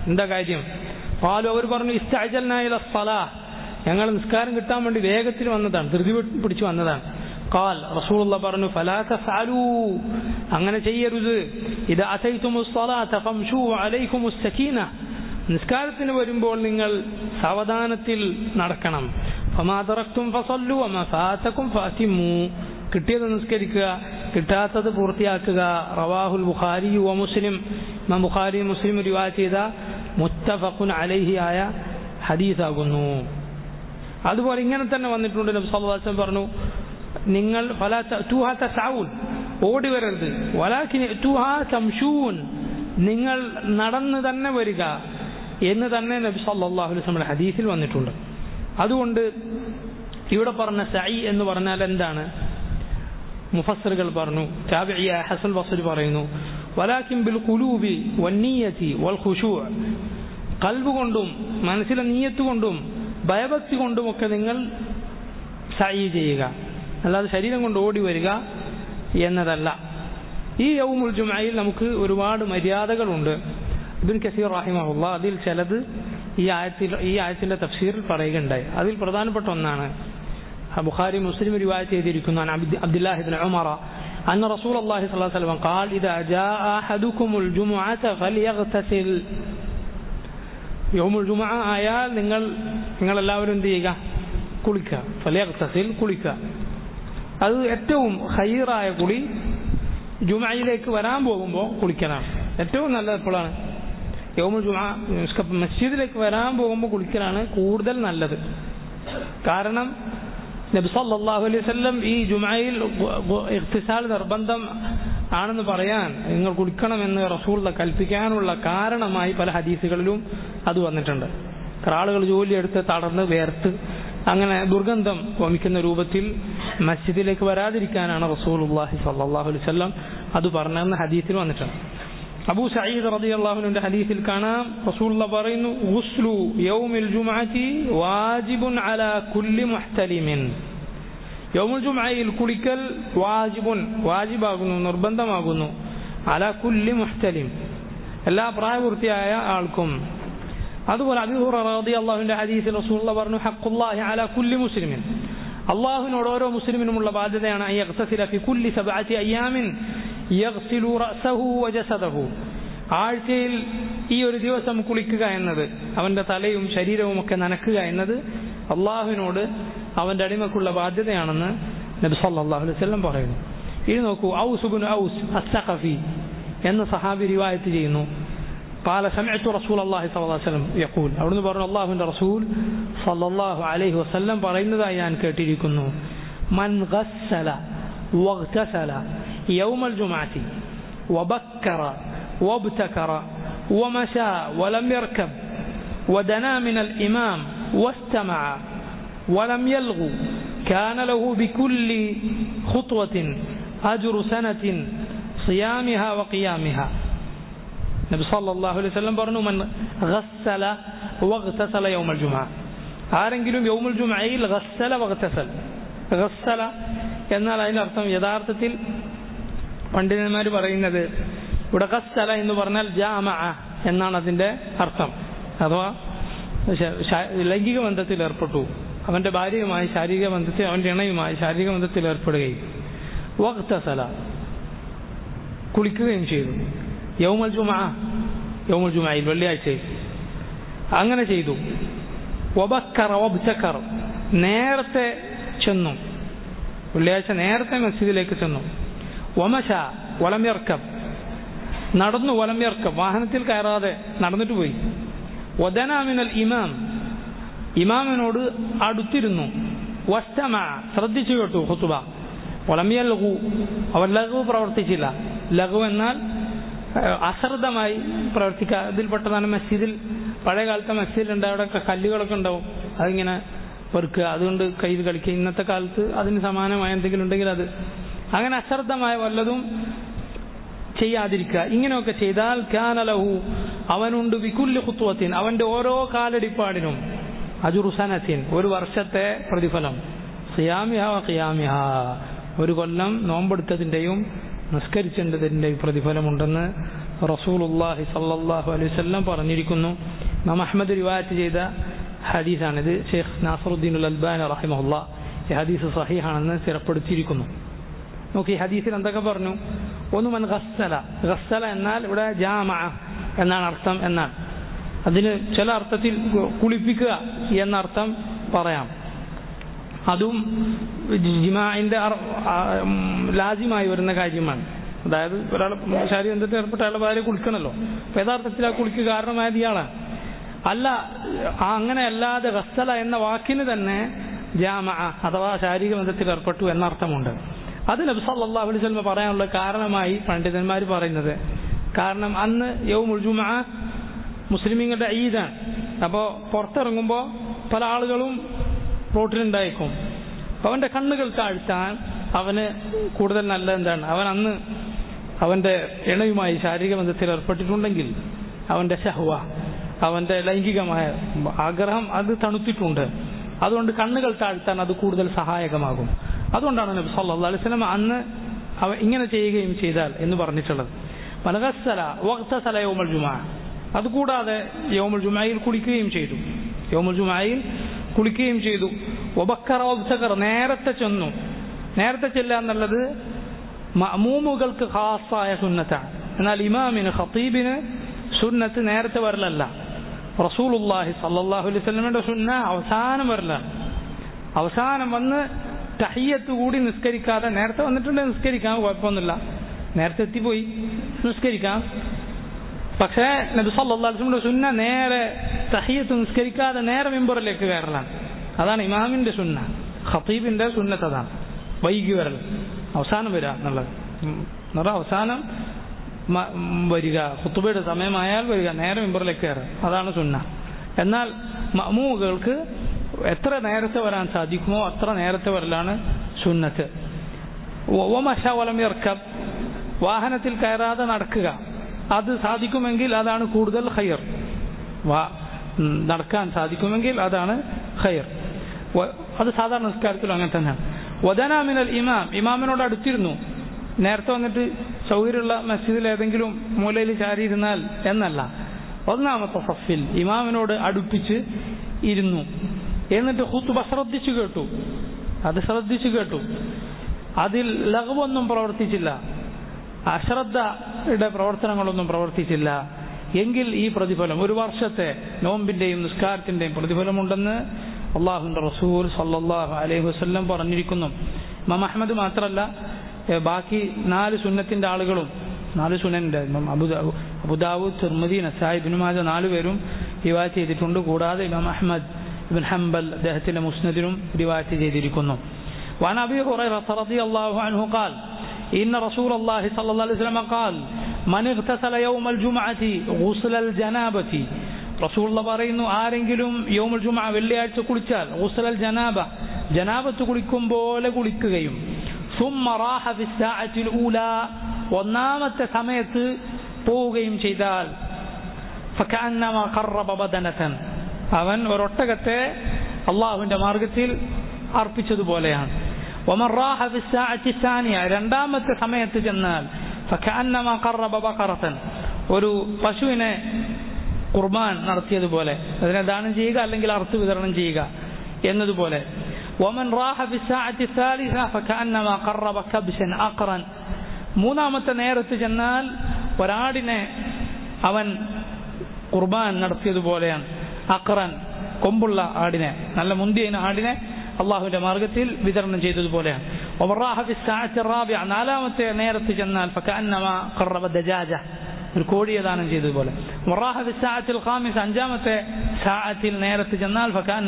എന്താ കാര്യം പാലു അവർ പറഞ്ഞു ഇസ്തഅജൽനായില സലാ ഞങ്ങൾ നിസ്കാരം കിട്ടാൻ വേണ്ടി വേഗത്തിൽ വന്നതാണ് ധൃതി പിടിച്ചു വന്നതാണ് കാൽ റസൂലുള്ള പറഞ്ഞു ഫലാ തഫഅലൂ അങ്ങനെ ചെയ്യരുത് ഇത് അതൈതുമുസ് സ്വലാത്ത ഫംശൂ അലൈക്കുമുസ് സകീന നിസ്കാരത്തിന് വരുമ്പോൾ നിങ്ങൾ സാവധാനത്തിൽ നടക്കണം ഫമാതറക്തും ഫസല്ലു ഫാത്തക്കും ഫാത്തിമു കിട്ടിയത് നിസ്കരിക്കുക കിട്ടാത്തത് പൂർത്തിയാക്കുക റവാഹുൽ ബുഖാരി വ മുസ്ലിം ഇമാം ബുഖാരി മുസ്ലിം റിവാ ചെയ്ത മുത്തഫഖുൻ അലൈഹി ആയ ഹദീസാകുന്നു അതുപോലെ ഇങ്ങനെ തന്നെ വന്നിട്ടുണ്ട് നബി സല്ലല്ലാഹു അലൈഹി വസല്ലം പറഞ്ഞു നിങ്ങൾ ഫലാ തഅ്തൂഹ തസഊൻ ഓടി വരരുത് വലാകിൻ തൂഹ തംശൂൻ നിങ്ങൾ നടന്ന് തന്നെ വരിക എന്ന് തന്നെ നബി സല്ലല്ലാഹു അലൈഹി വസല്ലം ഹദീസിൽ വന്നിട്ടുണ്ട് അതുകൊണ്ട് ഇവിടെ പറഞ്ഞ സഈ എന്ന് പറഞ്ഞാൽ എന്താണ് മുഫസ്സറുകൾ പറഞ്ഞു താബിഇയ ഹസൻ ബസ്രി പറയുന്നു വലാകിൻ ബിൽ ഖുലൂബി വന്നിയതി വൽ ഖുശൂ കൽബ് കൊണ്ടും മനസ്സിലെ നീയത്ത് കൊണ്ടും ഭയഭക്തി കൊണ്ടുമൊക്കെ നിങ്ങൾ സഈ ചെയ്യുക അല്ലാതെ ശരീരം കൊണ്ട് ഓടി വരിക എന്നതല്ല ഈ യൗമുൽ ജുമയിൽ നമുക്ക് ഒരുപാട് മര്യാദകളുണ്ട് ഇബിൻ കസീർ റാഹിമഹുല്ല അതിൽ ചിലത് ഈ ആയത്തിൽ ഈ ആയത്തിന്റെ തഫ്സീറിൽ പറയുകയുണ്ടായി അതിൽ പ്രധാനപ്പെട്ട ഒന്നാണ് ബുഖാരി മുസ്ലിം റിവായത്ത് ചെയ്തിരിക്കുന്ന عبد الله بن عمر أن رسول الله صلى الله عليه وسلم قال إذا جاء أحدكم الجمعة فليغتسل യൗമുൽ ജുമ ആയാൽ നിങ്ങൾ നിങ്ങൾ എല്ലാവരും എന്ത് ചെയ്യുക കുളിക്കുക ഫലിയഗ്തസിൽ കുളിക്കുക അത് ഏറ്റവും ഹൈറായ കുളി ജുമയിലേക്ക് വരാൻ പോകുമ്പോൾ കുളിക്കലാണ് ഏറ്റവും നല്ലത് എപ്പോഴാണ് യൗമുൽ ജുമ മസ്ജിദിലേക്ക് വരാൻ പോകുമ്പോൾ കുളിക്കലാണ് കൂടുതൽ നല്ലത് കാരണം നബി സല്ലല്ലാഹു അലൈഹി വസല്ലം ഈ ജുമയിൽ ഇഖ്തിസാൽ നിർബന്ധം ആണെന്ന് പറയാൻ നിങ്ങൾ കുളിക്കണമെന്ന് റസൂള്ള കൽപ്പിക്കാനുള്ള കാരണമായി പല ഹദീസുകളിലും അത് വന്നിട്ടുണ്ട് ആളുകൾ ജോലിയെടുത്ത് തടർന്ന് വേർത്ത് അങ്ങനെ ദുർഗന്ധം വമിക്കുന്ന രൂപത്തിൽ മസ്ജിദിലേക്ക് വരാതിരിക്കാനാണ് റസൂലുള്ളാഹി സല്ലല്ലാഹു അലൈഹി വസല്ലം അത് പറഞ്ഞതെന്ന് ഹദീസിൽ വന്നിട്ടുണ്ട് അബൂ സഈദ് റളിയല്ലാഹുവിന്റെ ഹദീസിൽ കാണാം റസൂലുള്ള പറയുന്നു ഗുസ്ലു യൗമിൽ ജുമഅതി വാജിബുൻ അലാ കുല്ലി മുഹ്തലിമിൻ യൗമുൽ ജുമഅയിൽ കുളിക്കൽ വാജിബുൻ വാജിബാകുന്നു നിർബന്ധമാകുന്നു അലാ കുല്ലി മുഹ്തലിം എല്ലാ പ്രായപൂർത്തിയായ ആൾക്കും അതുപോലെ അബിഹുറ റളിയല്ലാഹുവിന്റെ ഹദീസിൽ റസൂലുള്ള പറഞ്ഞു ഹഖുല്ലാഹി അലാ കുല്ലി മുസ്ലിമിൻ അള്ളാഹുവിനോട് ഓരോ മുസ്ലിമിനുമുള്ള ബാധ്യതയാണ് അൻ യഗ്തസില ഫി കുല്ലി സബ്അത്തി അയ്യാമിൻ യഗ്സിലു റഅസഹു വജസദഹു ആഴ്ചയിൽ ഈ ഒരു ദിവസം കുളിക്കുക എന്നത് അവന്റെ തലയും ശരീരവും ഒക്കെ നനക്കുക എന്നത് അള്ളാഹുവിനോട് അവന്റെ അടിമക്കുള്ള ബാധ്യതയാണെന്ന് നബി സല്ലല്ലാഹു അലൈഹി വസല്ലം പറയുന്നു ഇനി നോക്കൂ ഔസ് ഇബ്നു ഔസ് അസ്സഖഫി എന്ന സഹാബി റിവായത്ത് ചെയ്യുന്നു قال سمعت رسول الله صلى الله عليه وسلم يقول അവിടുന്ന് പറഞ്ഞു അള്ളാഹുവിന്റെ റസൂൽ സല്ലല്ലാഹു അലൈഹി വസല്ലം പറയുന്നതായി ഞാൻ കേട്ടിരിക്കുന്നു മൻ ഗസ്സല واغتسل يوم الجمعة وبكر وابتكر ومشى ولم يركب ودنا من الإمام واستمع ولم يلغو كان له بكل خطوة أجر سنة صيامها وقيامها നബി സല്ലല്ലാഹു അലൈഹി വസല്ലം പറഞ്ഞു മൻ ഗസ്സല വഗ്തസല യൗമൽ ജുമഅ ആരെങ്കിലും യൗമുൽ ജുമഅയിൽ ഗസ്സല വഗ്തസൽ ഗസ്സല എന്നാൽ അതിന്റെ അർത്ഥം യഥാർത്ഥത്തിൽ പണ്ഡിതന്മാർ പറയുന്നത് ഇവിടെ ഗസ്സല എന്ന് പറഞ്ഞാൽ ജാമഅ എന്നാണ് അതിന്റെ അർത്ഥം അഥവാ ലൈംഗിക ബന്ധത്തിൽ ഏർപ്പെട്ടു അവന്റെ ഭാര്യയുമായി ശാരീരിക ബന്ധത്തിൽ അവന്റെ ഇണയുമായി ശാരീരിക ബന്ധത്തിൽ ഏർപ്പെടുകയും വക്തസല കുളിക്കുകയും ചെയ്തു യൗമൽ ജുമ യൗമൽ ജുമയിൽ വെള്ളിയാഴ്ചയിൽ അങ്ങനെ ചെയ്തു ഒബക്കർ ഒബ്ചക്കർ നേരത്തെ ചെന്നു വെള്ളിയാഴ്ച നേരത്തെ മസ്ജിദിലേക്ക് ചെന്നു ഒമശ വലമ്യർക്കം നടന്നു വലമ്യർക്കം വാഹനത്തിൽ കയറാതെ നടന്നിട്ട് പോയി ഒദനാമിനൽ ഇമാം ഇമാമിനോട് അടുത്തിരുന്നു വസ്തമ ശ്രദ്ധിച്ചു കേട്ടു ഹുത്തുബ ഒളമിയ ലഘു അവർ ലഘു പ്രവർത്തിച്ചില്ല ലഘു എന്നാൽ അശ്രദ്ധമായി പ്രവർത്തിക്കുക അതിൽപ്പെട്ടതാണ് മസ്ജിദിൽ പഴയ കാലത്തെ മസ്ജിദിലുണ്ട് അവിടെ കല്ലുകളൊക്കെ ഉണ്ടാവും അതിങ്ങനെ വെറുക്കുക അതുകൊണ്ട് കയ്യിൽ കളിക്കുക ഇന്നത്തെ കാലത്ത് അതിന് സമാനമായ എന്തെങ്കിലും ഉണ്ടെങ്കിൽ അത് അങ്ങനെ അശ്രദ്ധമായ വല്ലതും ചെയ്യാതിരിക്കുക ഇങ്ങനെയൊക്കെ ചെയ്താൽ ഖ്യാനലഹു അവനുണ്ട് വികുല്യ കുത്തുവത്തിൻ അവന്റെ ഓരോ കാലടിപ്പാടിനും അജുറുസനത്തിൻ ഒരു വർഷത്തെ പ്രതിഫലം സിയാമിഹ ഖിയാമിഹ ഒരു കൊല്ലം നോമ്പെടുത്തതിൻ്റെയും നിസ്കരിച്ചതിൻ്റെയും പ്രതിഫലമുണ്ടെന്ന് റസൂലുല്ലാഹി സല്ലല്ലാഹു അലൈഹി വസല്ലം പറഞ്ഞിരിക്കുന്നു ഇമാം അഹ്മദ് റിവായത്ത് ചെയ്ത ഹദീസാണിത് ഷെയ്ഖ് നാസറുദ്ദീൻ അൽ അൽബാൻ റഹിമഹുല്ല ഈ ഹദീസ് സഹീഹാണെന്ന് സ്ഥിരപ്പെടുത്തിയിരിക്കുന്നു നോക്കി ഹദീസിൽ എന്തൊക്കെ പറഞ്ഞു ഒന്ന് മൻ ഗസ്സല ഗസ്സല എന്നാൽ ഇവിടെ ജാമ എന്നാണ് അർത്ഥം എന്നാണ് അതിന് ചില അർത്ഥത്തിൽ കുളിപ്പിക്കുക എന്നർത്ഥം പറയാം അതും ജിമാഇന്റെ ലാജിമായി വരുന്ന കാര്യമാണ് അതായത് ഒരാൾ ശാരീരബന്ധത്തിൽ ഏർപ്പെട്ട അയാളെ ഭാര്യ കുളിക്കണമല്ലോ അപ്പൊ യഥാർത്ഥത്തിൽ ആ കുളിക്ക് കാരണമായത് ഇയാളാണ് അല്ല അങ്ങനെ അല്ലാതെ ഗസ്സല എന്ന വാക്കിന് തന്നെ ജാമ അഥവാ ശാരീരിക ബന്ധത്തിൽ ഏർപ്പെട്ടു എന്നർത്ഥമുണ്ട് അത് നബി സല്ലല്ലാഹു അലൈഹി വസല്ലം പറയാനുള്ള കാരണമായി പണ്ഡിതന്മാർ പറയുന്നത് കാരണം അന്ന് യൗമുൽ ജുമഅ മുസ്ലിമീങ്ങളുടെ ഈദാണ് അപ്പോൾ പുറത്തിറങ്ങുമ്പോൾ പല ആളുകളും റോട്ടിലുണ്ടായിരിക്കും അപ്പോൾ അവൻ്റെ കണ്ണുകൾ താഴ്ത്താൻ അവന് കൂടുതൽ നല്ല എന്താണ് അവൻ അന്ന് അവൻ്റെ ഇണയുമായി ശാരീരിക ബന്ധത്തിൽ ഏർപ്പെട്ടിട്ടുണ്ടെങ്കിൽ അവൻ്റെ ഷഹ്വ അവൻ്റെ ലൈംഗികമായ ആഗ്രഹം അത് തണുത്തിട്ടുണ്ട് അതുകൊണ്ട് കണ്ണുകൾ താഴ്ത്താൻ അത് കൂടുതൽ സഹായകമാകും അതുകൊണ്ടാണ് നബി സല്ലല്ലാഹു അലൈഹി വസല്ലം അന്ന് അവ ഇങ്ങനെ ചെയ്യുകയും ചെയ്താൽ എന്ന് പറഞ്ഞിട്ടുള്ളത് മലകസ്സല വക്തസല യോമൽ ജുമാ അതുകൂടാതെ യോമുൽ ജുമായിൽ കുളിക്കുകയും ചെയ്തു യോമുൽ ജുമായിൽ കുളിക്കുകയും ചെയ്തു ഒബക്കറ ഒബ്സക്കർ നേരത്തെ ചെന്നു നേരത്തെ ചെല്ലുക എന്നുള്ളത് മഅമൂമുകൾക്ക് ഖാസായ സുന്നത്താണ് എന്നാൽ ഇമാമിന് ഖത്തീബിന് സുന്നത്ത് നേരത്തെ വരലല്ല റസൂലുല്ലാഹി സല്ലല്ലാഹു അലൈഹി വസല്ലമയുടെ സുന്ന അവസാനം വരലാണ് അവസാനം വന്ന് തഹിയത്ത് കൂടി നിസ്കരിക്കാതെ നേരത്തെ വന്നിട്ടുണ്ടെങ്കിൽ നിസ്കരിക്കാം കുഴപ്പമൊന്നുമില്ല നേരത്തെ എത്തിപ്പോയി നിസ്കരിക്കാം പക്ഷേ നബി സല്ലല്ലാഹു അലൈഹി വസല്ലമയുടെ സുന്ന നേരെ തഹിയത്ത് നിസ്കരിക്കാതെ നേരെ മെമ്പറിലേക്ക് കയറലാണ് അതാണ് ഇമാമിന്റെ സുന്ന ഖത്തീബിന്റെ സുന്നത്ത് അതാണ് വൈകി വരൽ അവസാനം വരിക എന്നുള്ളത് എന്നുപറഞ്ഞാൽ അവസാനം വരിക ഹുത്തുബയുടെ സമയമായാൽ വരിക നേരെ മെമ്പറിലേക്ക് കയറുക അതാണ് സുന്ന എന്നാൽ മമൂകൾക്ക് എത്ര നേരത്തെ വരാൻ സാധിക്കുമോ അത്ര നേരത്തെ വരലാണ് സുന്നത്ത് ഓമഷ വലമിയർക്കബ് വാഹനത്തിൽ കയറാതെ നടക്കുക അത് സാധിക്കുമെങ്കിൽ അതാണ് കൂടുതൽ ഹയർ വാ നടക്കാൻ സാധിക്കുമെങ്കിൽ അതാണ് ഹയർ അത് സാധാരണ നിസ്കാരത്തിലും അങ്ങനെ തന്നെയാണ് വദനാമിനൽ ഇമാം ഇമാമിനോട് അടുത്തിരുന്നു നേരത്തെ വന്നിട്ട് സൗകര്യമുള്ള മസ്ജിദിൽ ഏതെങ്കിലും മൂലയിൽ ചാരിയിരുന്നാൽ എന്നല്ല ഒന്നാമത്തെ സഫിൽ ഇമാമിനോട് അടുപ്പിച്ച് ഇരുന്നു എന്നിട്ട് ഹുത്തുബ ശ്രദ്ധിച്ചു കേട്ടു അത് ശ്രദ്ധിച്ചു കേട്ടു അതിൽ ലഘുവൊന്നും പ്രവർത്തിച്ചില്ല അശ്രദ്ധയുടെ പ്രവർത്തനങ്ങളൊന്നും പ്രവർത്തിച്ചില്ല എങ്കിൽ ഈ പ്രതിഫലം ഒരു വർഷത്തെ നോമ്പിന്റെയും നിസ്കാരത്തിന്റെയും പ്രതിഫലമുണ്ടെന്ന് അള്ളാഹുന്റെ റസൂൽ സല്ലാഹു അലൈഹി വസ്ല്ലം പറഞ്ഞിരിക്കുന്നു ഇമാം അഹമ്മദ് മാത്രമല്ല ബാക്കി നാല് സുന്നത്തിന്റെ ആളുകളും നാല് സുനന്റെ അബുദാവു തിർമതി നസായിബിൻ മാജ നാലുപേരും റിവായത്ത് ചെയ്തിട്ടുണ്ട് കൂടാതെ ഇമാം അഹമ്മദ് ഇബിൻ ഹംബൽ അദ്ദേഹത്തിന്റെ മുസ്നദിനും റിവായത്ത് ചെയ്തിരിക്കുന്നു وعن ابي هريره رضي الله عنه قال ان رسول الله صلى الله عليه وسلم قال من اغتسل يوم الجمعه غسل الجنابه റസൂൾ പറയുന്നു ആരെങ്കിലും യോമുൽ ജുമ വെള്ളിയാഴ്ച കുളിച്ചാൽ ഗുസലൽ ജനാബ ജനാബത്ത് കുളിക്കും പോലെ കുളിക്കുകയും ഒന്നാമത്തെ സമയത്ത് പോവുകയും ചെയ്താൽ അവൻ ഒരൊട്ടകത്തെ അള്ളാഹുവിന്റെ മാർഗത്തിൽ അർപ്പിച്ചതുപോലെയാണ് രണ്ടാമത്തെ സമയത്ത് ചെന്നാൽ ഒരു പശുവിനെ ഖുർബാൻ നടത്തിയതുപോലെ അതിനെ ദാനം ചെയ്യുക അല്ലെങ്കിൽ അർത്ഥ വിതരണം ചെയ്യുക എന്നതുപോലെ ومن راح في الساعة الثالثة فكأنما قرب كبشا أقرا മൂന്നാമത്തെ നേരത്ത് ചെന്നാൽ ഒരാടിനെ അവൻ ഖുർബാൻ നടത്തിയതുപോലെയാണ് അക്രൻ കൊമ്പുള്ള ആടിനെ നല്ല മുന്തിയ ആടിനെ അള്ളാഹുവിന്റെ മാർഗത്തിൽ വിതരണം ചെയ്തതുപോലെയാണ് നാലാമത്തെ നേരത്ത് ചെന്നാൽ ഒരു കോഴിയെ ദാനം ചെയ്തതുപോലെ അഞ്ചാമത്തെ സാഅത്തിൽ നേരത്ത് ചെന്നാൽ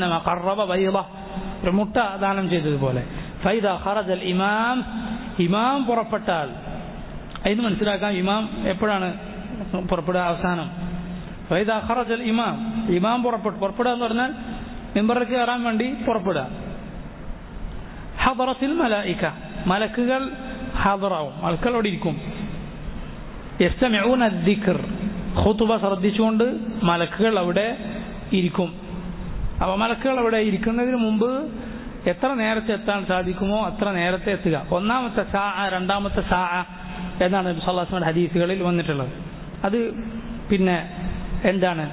ഒരു മുട്ട ദാനം ചെയ്തതുപോലെ ഫൈദ ഖറജൽ ഇമാം ഇമാം പുറപ്പെട്ടാൽ ഇത് മനസ്സിലാക്കാം ഇമാം എപ്പോഴാണ് പുറപ്പെടുക അവസാനം ഫൈദ ഖറജൽ ഇമാം ഇമാം പുറപ്പെട്ടു പുറപ്പെടുക എന്ന് പറഞ്ഞാൽ മെമ്പറിലേക്ക് കയറാൻ വേണ്ടി പുറപ്പെടുക ഹദറത്തിൽ മലായിക്ക മലക്കുകൾ ഹാദറാവും മലക്കൾ അവിടെ ഇരിക്കും യസ്തമിഊന ദിക്ർ ഖുതുബ ശ്രദ്ധിച്ചുകൊണ്ട് മലക്കുകൾ അവിടെ ഇരിക്കും അപ്പോൾ മലക്കുകൾ അവിടെ ഇരിക്കുന്നതിന് മുമ്പ് എത്ര നേരത്തെ എത്താൻ സാധിക്കുമോ അത്ര നേരത്തെ എത്തുക ഒന്നാമത്തെ സാ രണ്ടാമത്തെ സാ എന്നാണ് സല്ലാസ്മയുടെ ഹദീസുകളിൽ വന്നിട്ടുള്ളത് അത് പിന്നെ എന്താണ്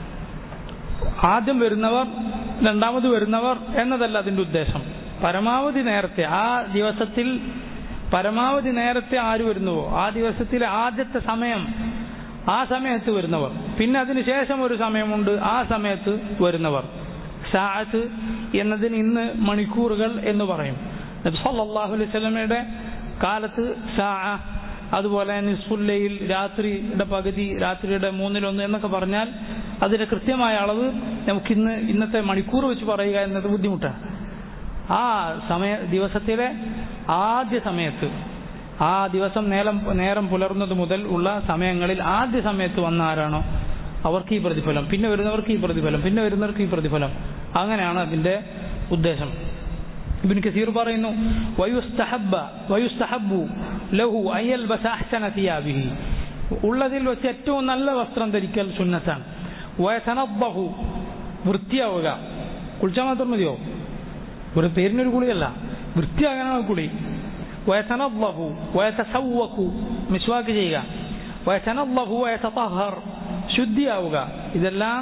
ആദ്യം വരുന്നവർ രണ്ടാമത് വരുന്നവർ എന്നതല്ല അതിൻ്റെ ഉദ്ദേശം പരമാവധി നേരത്തെ ആ ദിവസത്തിൽ പരമാവധി നേരത്തെ ആര് വരുന്നുവോ ആ ദിവസത്തിലെ ആദ്യത്തെ സമയം ആ സമയത്ത് വരുന്നവർ പിന്നെ അതിന് ശേഷം ഒരു സമയമുണ്ട് ആ സമയത്ത് വരുന്നവർ സാഅത്ത് എന്നതിന് ഇന്ന് മണിക്കൂറുകൾ എന്ന് പറയും നബി സല്ലല്ലാഹു അലൈഹി വസല്ലമയുടെ കാലത്ത് സാ അതുപോലെ നിസ്ഫുല്ലയിൽ രാത്രിയുടെ പകുതി രാത്രിയുടെ മൂന്നിലൊന്ന് എന്നൊക്കെ പറഞ്ഞാൽ അതിന്റെ കൃത്യമായ അളവ് നമുക്കിന്ന് ഇന്നത്തെ മണിക്കൂർ വെച്ച് പറയുക എന്നത് ബുദ്ധിമുട്ടാണ് ആ സമയ ദിവസത്തിലെ ആദ്യ സമയത്ത് ആ ദിവസം നേരം നേരം പുലർന്നത് മുതൽ ഉള്ള സമയങ്ങളിൽ ആദ്യ സമയത്ത് വന്ന ആരാണോ അവർക്ക് ഈ പ്രതിഫലം പിന്നെ വരുന്നവർക്ക് ഈ പ്രതിഫലം പിന്നെ വരുന്നവർക്ക് ഈ പ്രതിഫലം അങ്ങനെയാണ് അതിന്റെ ഉദ്ദേശം ഇബിൻ കസീർ പറയുന്നു വയുസ്തഹബ്ബ വയുസ്തഹബ്ബു ലഹു അയ്യൽബസ അഹ്സന തിയാബിഹി ഉള്ളതിൽ വെച്ച് ഏറ്റവും നല്ല വസ്ത്രം ധരിക്കൽ സുന്നത്താണ് വയതനബ്ബഹു വൃത്തിയാവുക കുളിച്ചാൽ മാത്രം മതിയോ ഒരു പേരിനൊരു കുളിയല്ല വൃത്തിയാകാനാണ് കുളി വയതനബ്ബഹു വയതസവ്വകു മിസ്വാക്ക് ചെയ്യുക വയതനബ്ബഹു വയതതഹർ ശുദ്ധിയാവുക ഇതെല്ലാം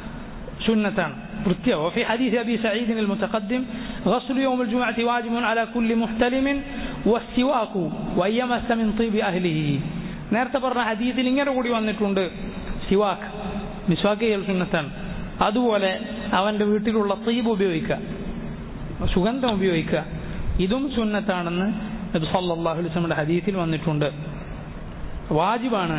سنة برتيا وفي حديث أبي سعيد المتقدم غسل يوم الجمعة واجب على كل محتلم والسواك وأن يمس من طيب أهله നേരത്തെ പറഞ്ഞ ഹദീസിൽ ഇങ്ങനെ കൂടി വന്നിട്ടുണ്ട് സിവാക്ക് മിസ്വാക്ക് ചെയ്യൽ സുന്നത്താണ് അതുപോലെ അവന്റെ വീട്ടിലുള്ള തീബ് ഉപയോഗിക്കുക സുഗന്ധം ഉപയോഗിക്കുക ഇതും സുന്നത്താണെന്ന് നബി സല്ലല്ലാഹു അലൈഹി വസല്ലമയുടെ ഹദീസിൽ വന്നിട്ടുണ്ട് വാജിബാണ്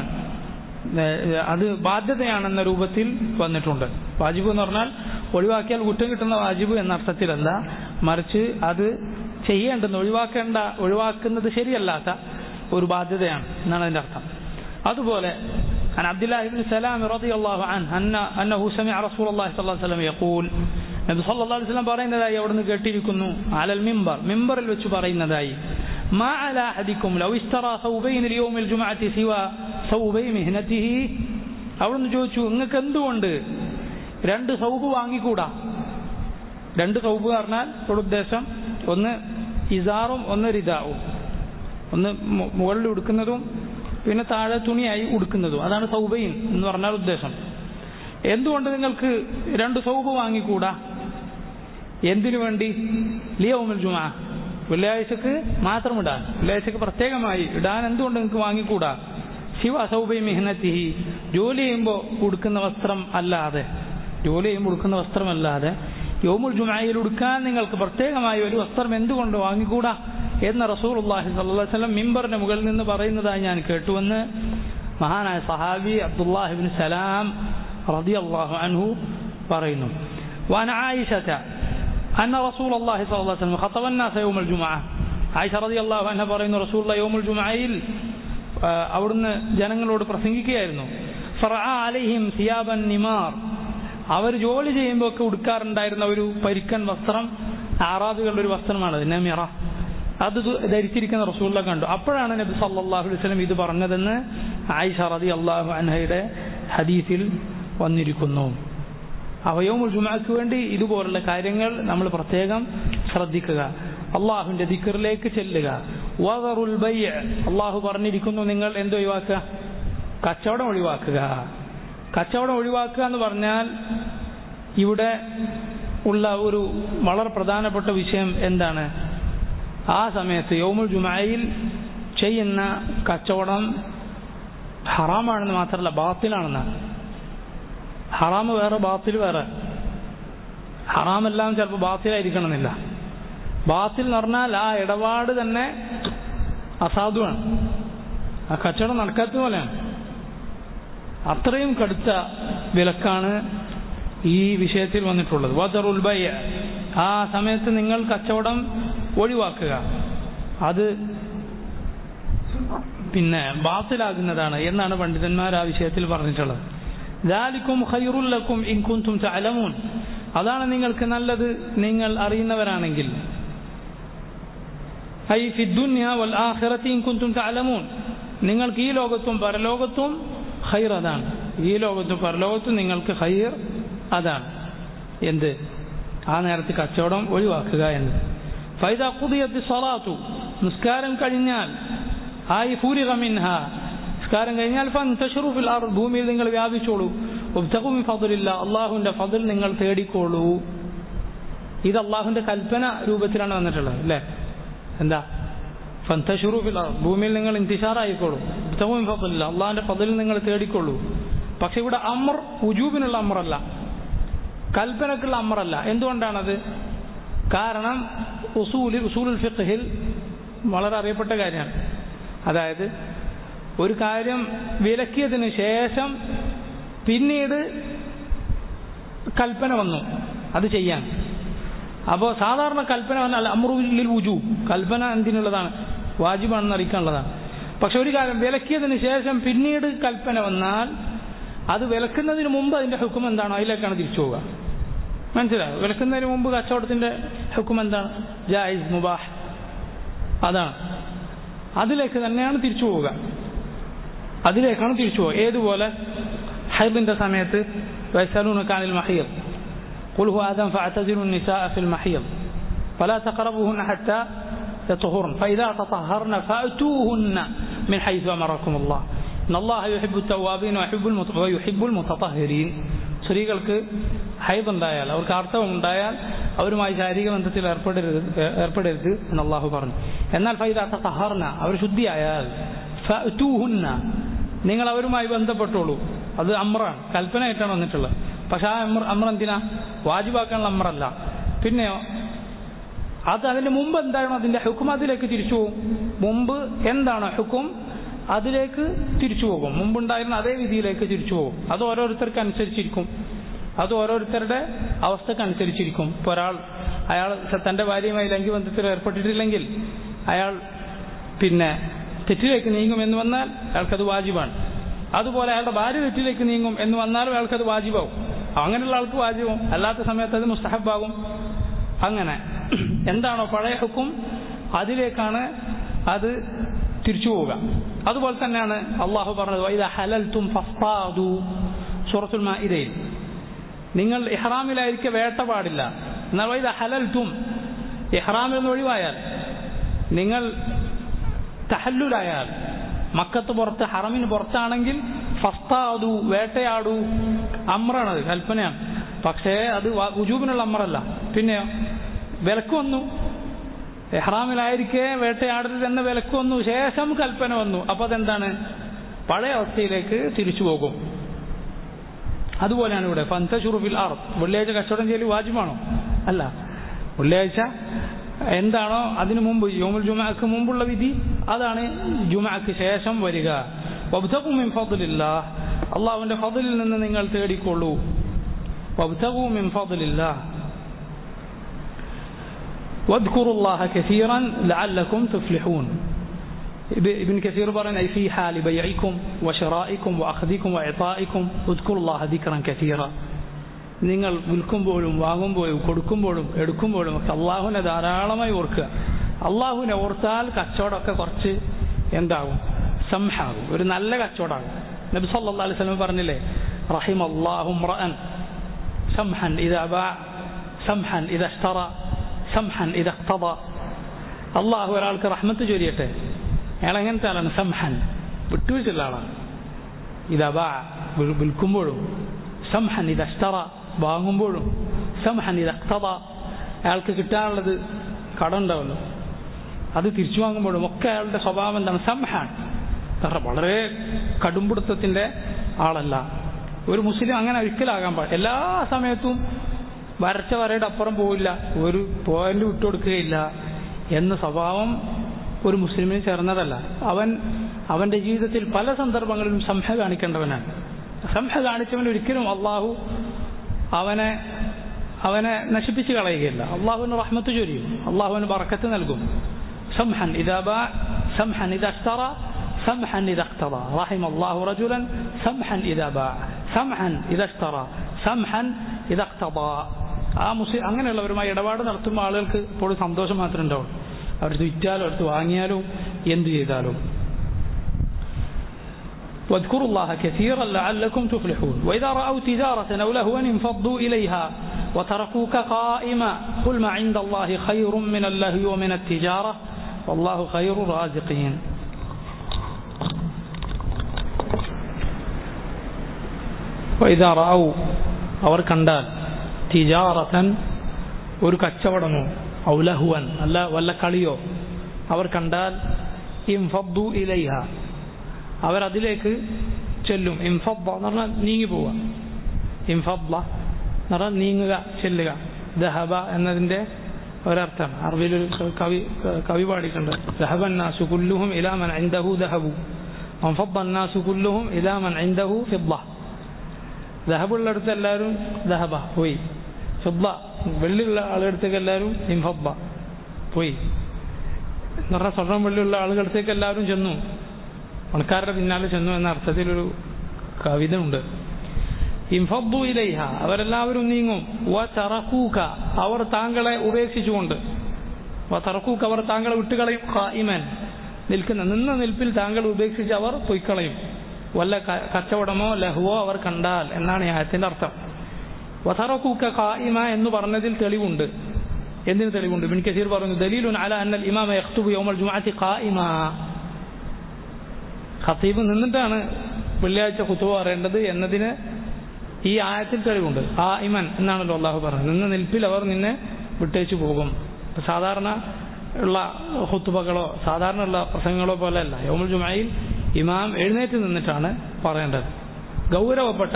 അത് ബാധ്യതയാണെന്ന രൂപത്തിൽ വന്നിട്ടുണ്ട് വാജിബ് എന്ന് പറഞ്ഞാൽ ഒഴിവാക്കിയാൽ കുറ്റം കിട്ടുന്ന വാജിബ് എന്ന അർത്ഥത്തിലല്ല മറിച്ച് അത് ചെയ്യേണ്ടുന്ന ഒഴിവാക്കേണ്ട ഒഴിവാക്കുന്നത് ശരിയല്ലാത്ത ഒരു ബാധ്യതയാണ് എന്നാണ് അതിന്റെ അർത്ഥം അതുപോലെ عن عبد الله بن سلام رضي الله عنه أن أنه سمع رسول الله صلى الله عليه وسلم يقول നബി സല്ലല്ലാഹു അലൈഹി വസല്ലം പറയുന്നതായി അവിടുന്ന് കേട്ടിരിക്കുന്നു അലൽ മിമ്പർ മിമ്പറിൽ വെച്ച് പറയുന്നതായി ما على أحدكم لو اشترى ثوبين ليوم الجمعة سوى ثوبي مهنته അവിടുന്ന് ചോദിച്ചു നിങ്ങൾക്ക് എന്തുകൊണ്ട് രണ്ട് സൗബ് വാങ്ങിക്കൂടാ രണ്ട് സൗബ് പറഞ്ഞാൽ ഒരു ഉദ്ദേശം ഒന്ന് ഇസാറും ഒന്ന് റിദാവും ഒന്ന് മുകളിൽ ഉടുക്കുന്നതും പിന്നെ താഴെ തുണിയായി ഉടുക്കുന്നതും അതാണ് സൗബൈൻ എന്ന് പറഞ്ഞാൽ ഉദ്ദേശം എന്തുകൊണ്ട് നിങ്ങൾക്ക് രണ്ട് സൗബ് വാങ്ങിക്കൂടാ എന്തിനു വേണ്ടി ലിയോമിൽ ജുമാ വെള്ളിയാഴ്ചക്ക് മാത്രം ഇടാൻ വെള്ളിയാഴ്ചക്ക് പ്രത്യേകമായി ഇടാൻ എന്തുകൊണ്ട് നിങ്ങൾക്ക് വാങ്ങിക്കൂടാ ശിവ സൗബൈ മിഹനത്തിഹി ജോലി ചെയ്യുമ്പോൾ ഉടുക്കുന്ന വസ്ത്രം അല്ലാതെ ജോലി ചെയ്യുമ്പോൾ ഉടുക്കുന്ന വസ്ത്രമല്ലാതെ യോമുൽ ജുമായിൽ ഉടുക്കാൻ നിങ്ങൾക്ക് പ്രത്യേകമായി ഒരു വസ്ത്രം എന്തുകൊണ്ട് വാങ്ങിക്കൂടാ എന്ന് റസൂൽ അള്ളാഹി സല്ലല്ലാഹു അലൈഹി വസല്ലം മിമ്പറിന്റെ മുകളിൽ നിന്ന് പറയുന്നതായി ഞാൻ കേട്ടുവെന്ന് മഹാനായ സഹാബി അബ്ദുല്ലാഹിബിൻ സലാം റളിയല്ലാഹു അൻഹു പറയുന്നു وعن عائشة أن رسول الله صلى الله عليه وسلم خطب الناس يوم الجمعة عائشة رضي الله عنها പറയുന്നു റസൂൽ يوم الجمعة അവിടുന്ന് ജനങ്ങളോട് പ്രസംഗിക്കുകയായിരുന്നു ഫറഅ അലൈഹിം സിയാബൻ നിമാർ അവർ ജോലി ചെയ്യുമ്പോൾ ഒക്കെ ഉടുക്കാറുണ്ടായിരുന്ന ഒരു പരിക്കൻ വസ്ത്രം ആറാബികളുടെ ഒരു വസ്ത്രമാണ് നമിറ അത് ധരിച്ചിരിക്കുന്ന റസൂലിനെ കണ്ടു അപ്പോഴാണ് നബി സല്ലല്ലാഹു അലൈഹി വസല്ലം ഇത് പറഞ്ഞതെന്ന് ആയിഷ റതി അള്ളാഹു അൻഹയുടെ ഹദീസിൽ വന്നിരിക്കുന്നു അവയോമുൽ ജുമാക്ക് വേണ്ടി ഇതുപോലുള്ള കാര്യങ്ങൾ നമ്മൾ പ്രത്യേകം ശ്രദ്ധിക്കുക അള്ളാഹുവിന്റെ ദിക്കറിലേക്ക് ചെല്ലുക വദറുൽ ബൈഅ അള്ളാഹു പറഞ്ഞിരിക്കുന്നു നിങ്ങൾ എന്ത് ഒഴിവാക്കുക കച്ചവടം ഒഴിവാക്കുക കച്ചവടം ഒഴിവാക്കുക എന്ന് പറഞ്ഞാൽ ഇവിടെ ഉള്ള ഒരു വളരെ പ്രധാനപ്പെട്ട വിഷയം എന്താണ് ആ സമയത്ത് യോമുൽ ജുമായിൽ ചെയ്യുന്ന കച്ചവടം ഹറാമാണെന്ന് മാത്രമല്ല ബാത്തിലാണെന്നാണ് ഹറാമ് വേറെ ബാത്തിൽ വേറെ ഹറാമെല്ലാം ചിലപ്പോൾ ബാത്തിലായിരിക്കണമെന്നില്ല ബാത്തിൽ എന്ന് പറഞ്ഞാൽ ആ ഇടപാട് തന്നെ അസാധുവാണ് ആ കച്ചവടം നടക്കാത്ത പോലെയാണ് അത്രയും കടുത്ത വിലക്കാണ് ഈ വിഷയത്തിൽ വന്നിട്ടുള്ളത് വദറുൽ ബൈ ആ സമയത്ത് നിങ്ങൾ കച്ചവടം ഒഴിവാക്കുക അത് പിന്നെ ബാത്തിലാകുന്നതാണ് എന്നാണ് പണ്ഡിതന്മാർ ആ വിഷയത്തിൽ പറഞ്ഞിട്ടുള്ളത് ذلكم خير لكم إن كنتم تعلمون അതാണ് നിങ്ങൾക്ക് നല്ലത് നിങ്ങൾ അറിയുന്നവരാണെങ്കിൽ ഐ ഫി ദുനിയ വൽ ആഖിറത്തി ഇൻ കുന്തും തഅലമൂൻ നിങ്ങൾക്ക് ഈ ലോകത്തും പരലോകത്തും ഖൈർ അതാണ് ഈ ലോകത്തും പരലോകത്തും നിങ്ങൾക്ക് ഖൈർ അതാണ് എന്ത് ആ നേരത്തെ കച്ചവടം ഒഴിവാക്കുക എന്ന് ഫൈദ ഖുദിയത്തി സ്വലാത്തു നിസ്കാരം കഴിഞ്ഞാൽ ആയി ഫൂരിക മിൻഹ നിസ്കാരം കഴിഞ്ഞാൽ ഫൻതശറുഫിൽ അർ ഭൂമിയിൽ നിങ്ങൾ വ്യാപിച്ചോളൂ ഉബ്തഖും ഫضലില്ല അള്ളാഹുവിന്റെ ഫضൽ നിങ്ങൾ തേടിക്കോളൂ ഇത് അള്ളാഹുവിന്റെ കൽപ്പന രൂപത്തിലാണ് വന്നിട്ടുള്ളത് അല്ലേ എന്താ ഫൻതശറുഫിൽ അർ ഭൂമിയിൽ നിങ്ങൾ ഇന്തിഷാറായിക്കോളൂ ഉബ്തഖും ഫضലില്ല അള്ളാഹുവിന്റെ ഫضൽ നിങ്ങൾ തേടിക്കോളൂ പക്ഷെ ഇവിടെ അമർ ഉജൂബിനുള്ള അമറല്ല കൽപ്പനക്കുള്ള അമറല്ല എന്തുകൊണ്ടാണത് കാരണം ഉസൂലിൽ ഉസൂലുൽ ഫിഖ്ഹിൽ വളരെ അറിയപ്പെട്ട കാര്യമാണ് അതായത് ഒരു കാര്യം വിലക്കിയതിന് ശേഷം പിന്നീട് കൽപ്പന വന്നു അത് ചെയ്യാൻ അപ്പോൾ സാധാരണ കൽപ്പന വന്നാൽ അമ്രുവിൽ ഉജു കൽപ്പന എന്തിനുള്ളതാണ് വാജിബാണെന്ന് അറിയിക്കാനുള്ളതാണ് പക്ഷെ ഒരു കാര്യം വിലക്കിയതിന് ശേഷം പിന്നീട് കൽപ്പന വന്നാൽ അത് വിലക്കുന്നതിന് മുമ്പ് അതിന്റെ ഹുക്കും എന്താണോ അതിലേക്കാണ് തിരിച്ചു പോവുക മനസ്സിലായോ വിലക്കുന്നതിന് മുമ്പ് കച്ചവടത്തിന്റെ ഹുക്കും എന്താണ് ജായിസ് മുബാഹ് അതാണ് അതിലേക്ക് തന്നെയാണ് തിരിച്ചു പോവുക അതിലേക്കാണ് തിരിച്ചു പോവുക ഏതുപോലെ ഹൈദിന്റെ സമയത്ത് വയസ്സലൂനക്കാനിൽ മഹിയൽ قل هو آدم فاعتزلوا النساء في المحيض فلا تقربوهن حتى يطهرن فإذا تطهرن فأتوهن من حيث أمركم الله إن الله يحب التوابين ويحب ويحب المتطهرين സ്ത്രീകൾക്ക് ഹൈദ് ഉണ്ടായാൽ അവർക്ക് ആർത്തവം ഉണ്ടായാൽ അവരുമായി ശാരീരിക ബന്ധത്തിൽ ഏർപ്പെടരുത് ഏർപ്പെടരുത് എന്ന് അള്ളാഹു പറഞ്ഞു എന്നാൽ ഫൈദാത്ത സഹർന അവർ ശുദ്ധിയായാൽ ഫഅ്തൂഹുന്ന നിങ്ങൾ അവരുമായി ബന്ധപ്പെട്ടോളൂ അത് അമ്രാണ് കൽപ്പനയായിട്ടാണ് വന്നിട്ടുള്ളത് പക്ഷെ ആ അമ്ര അമ്ര എന്തിനാ വാജിബാക്കാനുള്ള അമ്രല്ല പിന്നെയോ അത് അതിന് മുമ്പ് എന്താണ് അതിന്റെ ഹുക്കും അതിലേക്ക് തിരിച്ചു പോകും മുമ്പ് എന്താണ് ഹുക്കും അതിലേക്ക് തിരിച്ചു പോകും മുമ്പുണ്ടായിരുന്ന അതേ വിധിയിലേക്ക് തിരിച്ചു പോകും അത് ഓരോരുത്തർക്ക് അനുസരിച്ചിരിക്കും അത് ഓരോരുത്തരുടെ അവസ്ഥക്ക് അനുസരിച്ചിരിക്കും ഇപ്പോൾ ഒരാൾ അയാൾ തന്റെ ഭാര്യയുമായി ലംഘ്യബന്ധത്തിൽ ഏർപ്പെട്ടിട്ടില്ലെങ്കിൽ അയാൾ പിന്നെ തെറ്റിലേക്ക് നീങ്ങും എന്ന് വന്നാൽ അയാൾക്കത് വാജിബാണ് അതുപോലെ അയാളുടെ ഭാര്യ തെറ്റിലേക്ക് നീങ്ങും എന്ന് വന്നാലും അയാൾക്കത് വാജിബാവും അങ്ങനെയുള്ള ആൾക്ക് വാജിബും അല്ലാത്ത സമയത്ത് അത് മുസ്തഹബാകും അങ്ങനെ എന്താണോ പഴയ ഹുക്കും അതിലേക്കാണ് അത് തിരിച്ചു പോവുക അതുപോലെ തന്നെയാണ് അള്ളാഹു പറഞ്ഞത് വൈദ ഹലൽത്തും ഫസ്താദു സൂറത്തുൽ മാഇദയിൽ നിങ്ങൾ ഇഹ്റാമിലായിരിക്കെ വേട്ട പാടില്ല എന്നാൽ വൈദ ഹലൽത്തും ഇഹ്റാമിൽ നിന്ന് ഒഴിവായാൽ നിങ്ങൾ തഹല്ലുലായാൽ മക്കത്ത് പുറത്ത് ഹറമിന് പുറത്താണെങ്കിൽ ഫസ്താദു വേട്ടയാടു അമ്രാണത് കൽപ്പനയാണ് പക്ഷേ അത് ഉജൂബിനുള്ള അമ്രല്ല പിന്നെയോ വിലക്ക് വന്നു എഹ്റാമിലായിരിക്കെ വേട്ടയാടരുത് എന്ന വിലക്ക് വന്നു ശേഷം കൽപ്പന വന്നു അപ്പൊ അതെന്താണ് പഴയ അവസ്ഥയിലേക്ക് തിരിച്ചു പോകും അതുപോലെയാണ് ഇവിടെ പന്തഷുറുഫിൽ ആർ വെള്ളിയാഴ്ച കച്ചവടം ചെയ്യൽ വാജിബാണോ അല്ല വെള്ളിയാഴ്ച എന്താണോ അതിനു മുമ്പ് യോമുൽ ജുമാക്ക് മുമ്പുള്ള വിധി അതാണ് ജുമാക്ക് ശേഷം വരിക വബ്തഖുമിൻ ഫضലില്ല അള്ളാഹുവിന്റെ ഫضലിൽ നിന്ന് നിങ്ങൾ തേടിക്കൊള്ളൂ വബ്തഖുമിൻ ഫضലില്ല واذكروا الله كثيرا لعلكم تفلحون ابن كثير برن أي في حال بيعكم وشرائكم وأخذكم وإعطائكم اذكروا الله ذكرا كثيرا നിങ്ങൾ വിൽക്കുമ്പോഴും വാങ്ങുമ്പോഴും കൊടുക്കുമ്പോഴും എടുക്കുമ്പോഴും ഒക്കെ അള്ളാഹുവിനെ ധാരാളമായി ഓർക്കുക അള്ളാഹുവിനെ ഓർത്താൽ കച്ചവടമൊക്കെ കുറച്ച് എന്താകും സംഹാകും ഒരു നല്ല കച്ചവടമാകും നബി സല്ലാ അലൈഹി സ്വലം പറഞ്ഞില്ലേ റഹിം അള്ളാഹു സംഹൻ ഇതാ സംഹൻ ഇതസ്തറ സംഹൻ ഇതക്തത അള്ളാഹു ഒരാൾക്ക് റഹ്മത്ത് ചൊരിയട്ടെ അയാൾ എങ്ങനത്തെ ആളാണ് സംഹൻ വിട്ടുവീഴ്ചയുള്ള ആളാണ് ഇതാ വിൽക്കുമ്പോഴും സംഹൻ ഇതസ്തറ വാങ്ങുമ്പോഴും സംഹൻ ഇതക്തത അയാൾക്ക് കിട്ടാനുള്ളത് കടം ഉണ്ടാവല്ലോ അത് തിരിച്ചു വാങ്ങുമ്പോഴും ഒക്കെ അയാളുടെ സ്വഭാവം എന്താണ് സംഹാൻ കാരണം വളരെ കടുംപിടുത്തത്തിന്റെ ആളല്ല ഒരു മുസ്ലിം അങ്ങനെ ഒരിക്കലാകാൻ പാടില്ല എല്ലാ സമയത്തും വരച്ച വരയുടെ അപ്പുറം പോവില്ല ഒരു പോയിന്റ് വിട്ടുകൊടുക്കുകയില്ല എന്ന സ്വഭാവം ഒരു മുസ്ലിമിന് ചേർന്നതല്ല അവൻ അവന്റെ ജീവിതത്തിൽ പല സന്ദർഭങ്ങളിലും സംഹ കാണിക്കേണ്ടവനാണ് സംഹ കാണിച്ചവൻ ഒരിക്കലും അള്ളാഹു അവനെ അവനെ നശിപ്പിച്ച് കളയുകയില്ല അള്ളാഹുവിന് റഹ്മത്ത് ചൊരിയും അള്ളാഹുവിന് ബറക്കത്ത് നൽകും സംഹൻ ഇതാബ സംഹൻ ഇതസ്തറ سمحا إذا اقتضى رحم الله رجلا سمحا إذا باع سمحا إذا اشترى سمحا إذا اقتضى ആ മുസ്ലിം അങ്ങനെയുള്ളവരുമായി ഇടപാട് നടത്തുമ്പോൾ ആളുകൾക്ക് ഇപ്പോൾ സന്തോഷം മാത്രമേ ഉണ്ടാവുള്ളൂ അവർക്ക് വിറ്റാലും അടുത്ത് വാങ്ങിയാലും എന്ത് ചെയ്താലും واذكروا الله كثيرا لعلكم تفلحون وإذا رأوا تجارة أو لهوا انفضوا إليها وتركوك قائما قل ما عند الله خير من اللهو ومن التجارة والله خير الرازقين വൈദാ റാവു അവർ കണ്ടാൽ തിജാറത്തൻ ഒരു കച്ചവടമോ ഔലഹുവൻ അല്ല വല്ല കളിയോ അവർ കണ്ടാൽ ഇംഫദ്ദു ഇലൈഹ അവരതിലേക്ക് ചെല്ലും ഇംഫദ്ദ എന്ന് പറഞ്ഞാൽ നീങ്ങി പോവുക ഇംഫദ്ദ എന്ന് പറഞ്ഞാൽ നീങ്ങുക ചെല്ലുക ദഹബ എന്നതിൻ്റെ ഒരർത്ഥം അറബിയിൽ ഒരു കവി കവി പാടിയിട്ടുണ്ട് ദഹബ നാസു കുല്ലുഹും ഇലാമൻ ഐന്ദഹു ദഹബു അംഫദ്ദ നാസു കുല്ലുഹും ഇലാമൻ ഐന്ദഹു ഫിദ്ദ ദഹബുള്ളിടത്ത് എല്ലാവരും ദഹബ പോയി ഫിദ്ദ വെള്ളിയുള്ള ആളുകളടുത്തേക്ക് എല്ലാവരും ഇംഫദ്ദ പോയി എന്ന് പറഞ്ഞാൽ സ്വർണ്ണം വെള്ളിയുള്ള ആളുകളടുത്തേക്ക് എല്ലാവരും ചെന്നു പണക്കാരുടെ പിന്നാലെ ചെന്നു എന്ന അർത്ഥത്തിലൊരു കവിത ഉണ്ട് ഇംഫദ്ദു ഇലൈഹ അവരെല്ലാവരും നീങ്ങും വ തറക്കൂക അവർ താങ്കളെ ഉപേക്ഷിച്ചുകൊണ്ട് വ തറക്കൂക്ക് അവർ താങ്കളെ വിട്ടുകളയും ഖായിമൻ നിൽക്കുന്ന നിന്ന നിൽപ്പിൽ താങ്കൾ ഉപേക്ഷിച്ച് അവർ പൊയ്ക്കളയും വല്ല ക- കച്ചവടമോ ലഹുവോ അവർ കണ്ടാൽ എന്നാണ് ഈ ആയത്തിന്റെ അർത്ഥം വതറക്കൂക്ക ഖായിമ എന്ന് പറഞ്ഞതിൽ തെളിവുണ്ട് എന്തിന് തെളിവുണ്ട് ഇബ്ൻ കസീർ പറഞ്ഞു ദലീലുൻ അല അന്നൽ ഇമാമ യഖ്തുബു യൗമൽ ജുമുഅത്തി ഖായിമ ഖത്തീബ് നിന്നിട്ടാണ് വെള്ളിയാഴ്ച ഖുതുബ പറയേണ്ടത് എന്നതിന് ഈ ആയത്തിൽ തെളിവുണ്ട് ആ ഇമൻ എന്നാണല്ലോ അള്ളാഹു പറഞ്ഞത് നിന്ന് നിൽപ്പിൽ അവർ നിന്നെ വിട്ടേച്ചു പോകും ഇപ്പൊ സാധാരണ ഉള്ള ഹുത്തുബകളോ സാധാരണ ഉള്ള പ്രസംഗങ്ങളോ പോലെയല്ല യോമുൽ ജുമായിൽ ഇമാം എഴുന്നേറ്റ് നിന്നിട്ടാണ് പറയേണ്ടത് ഗൗരവപ്പെട്ട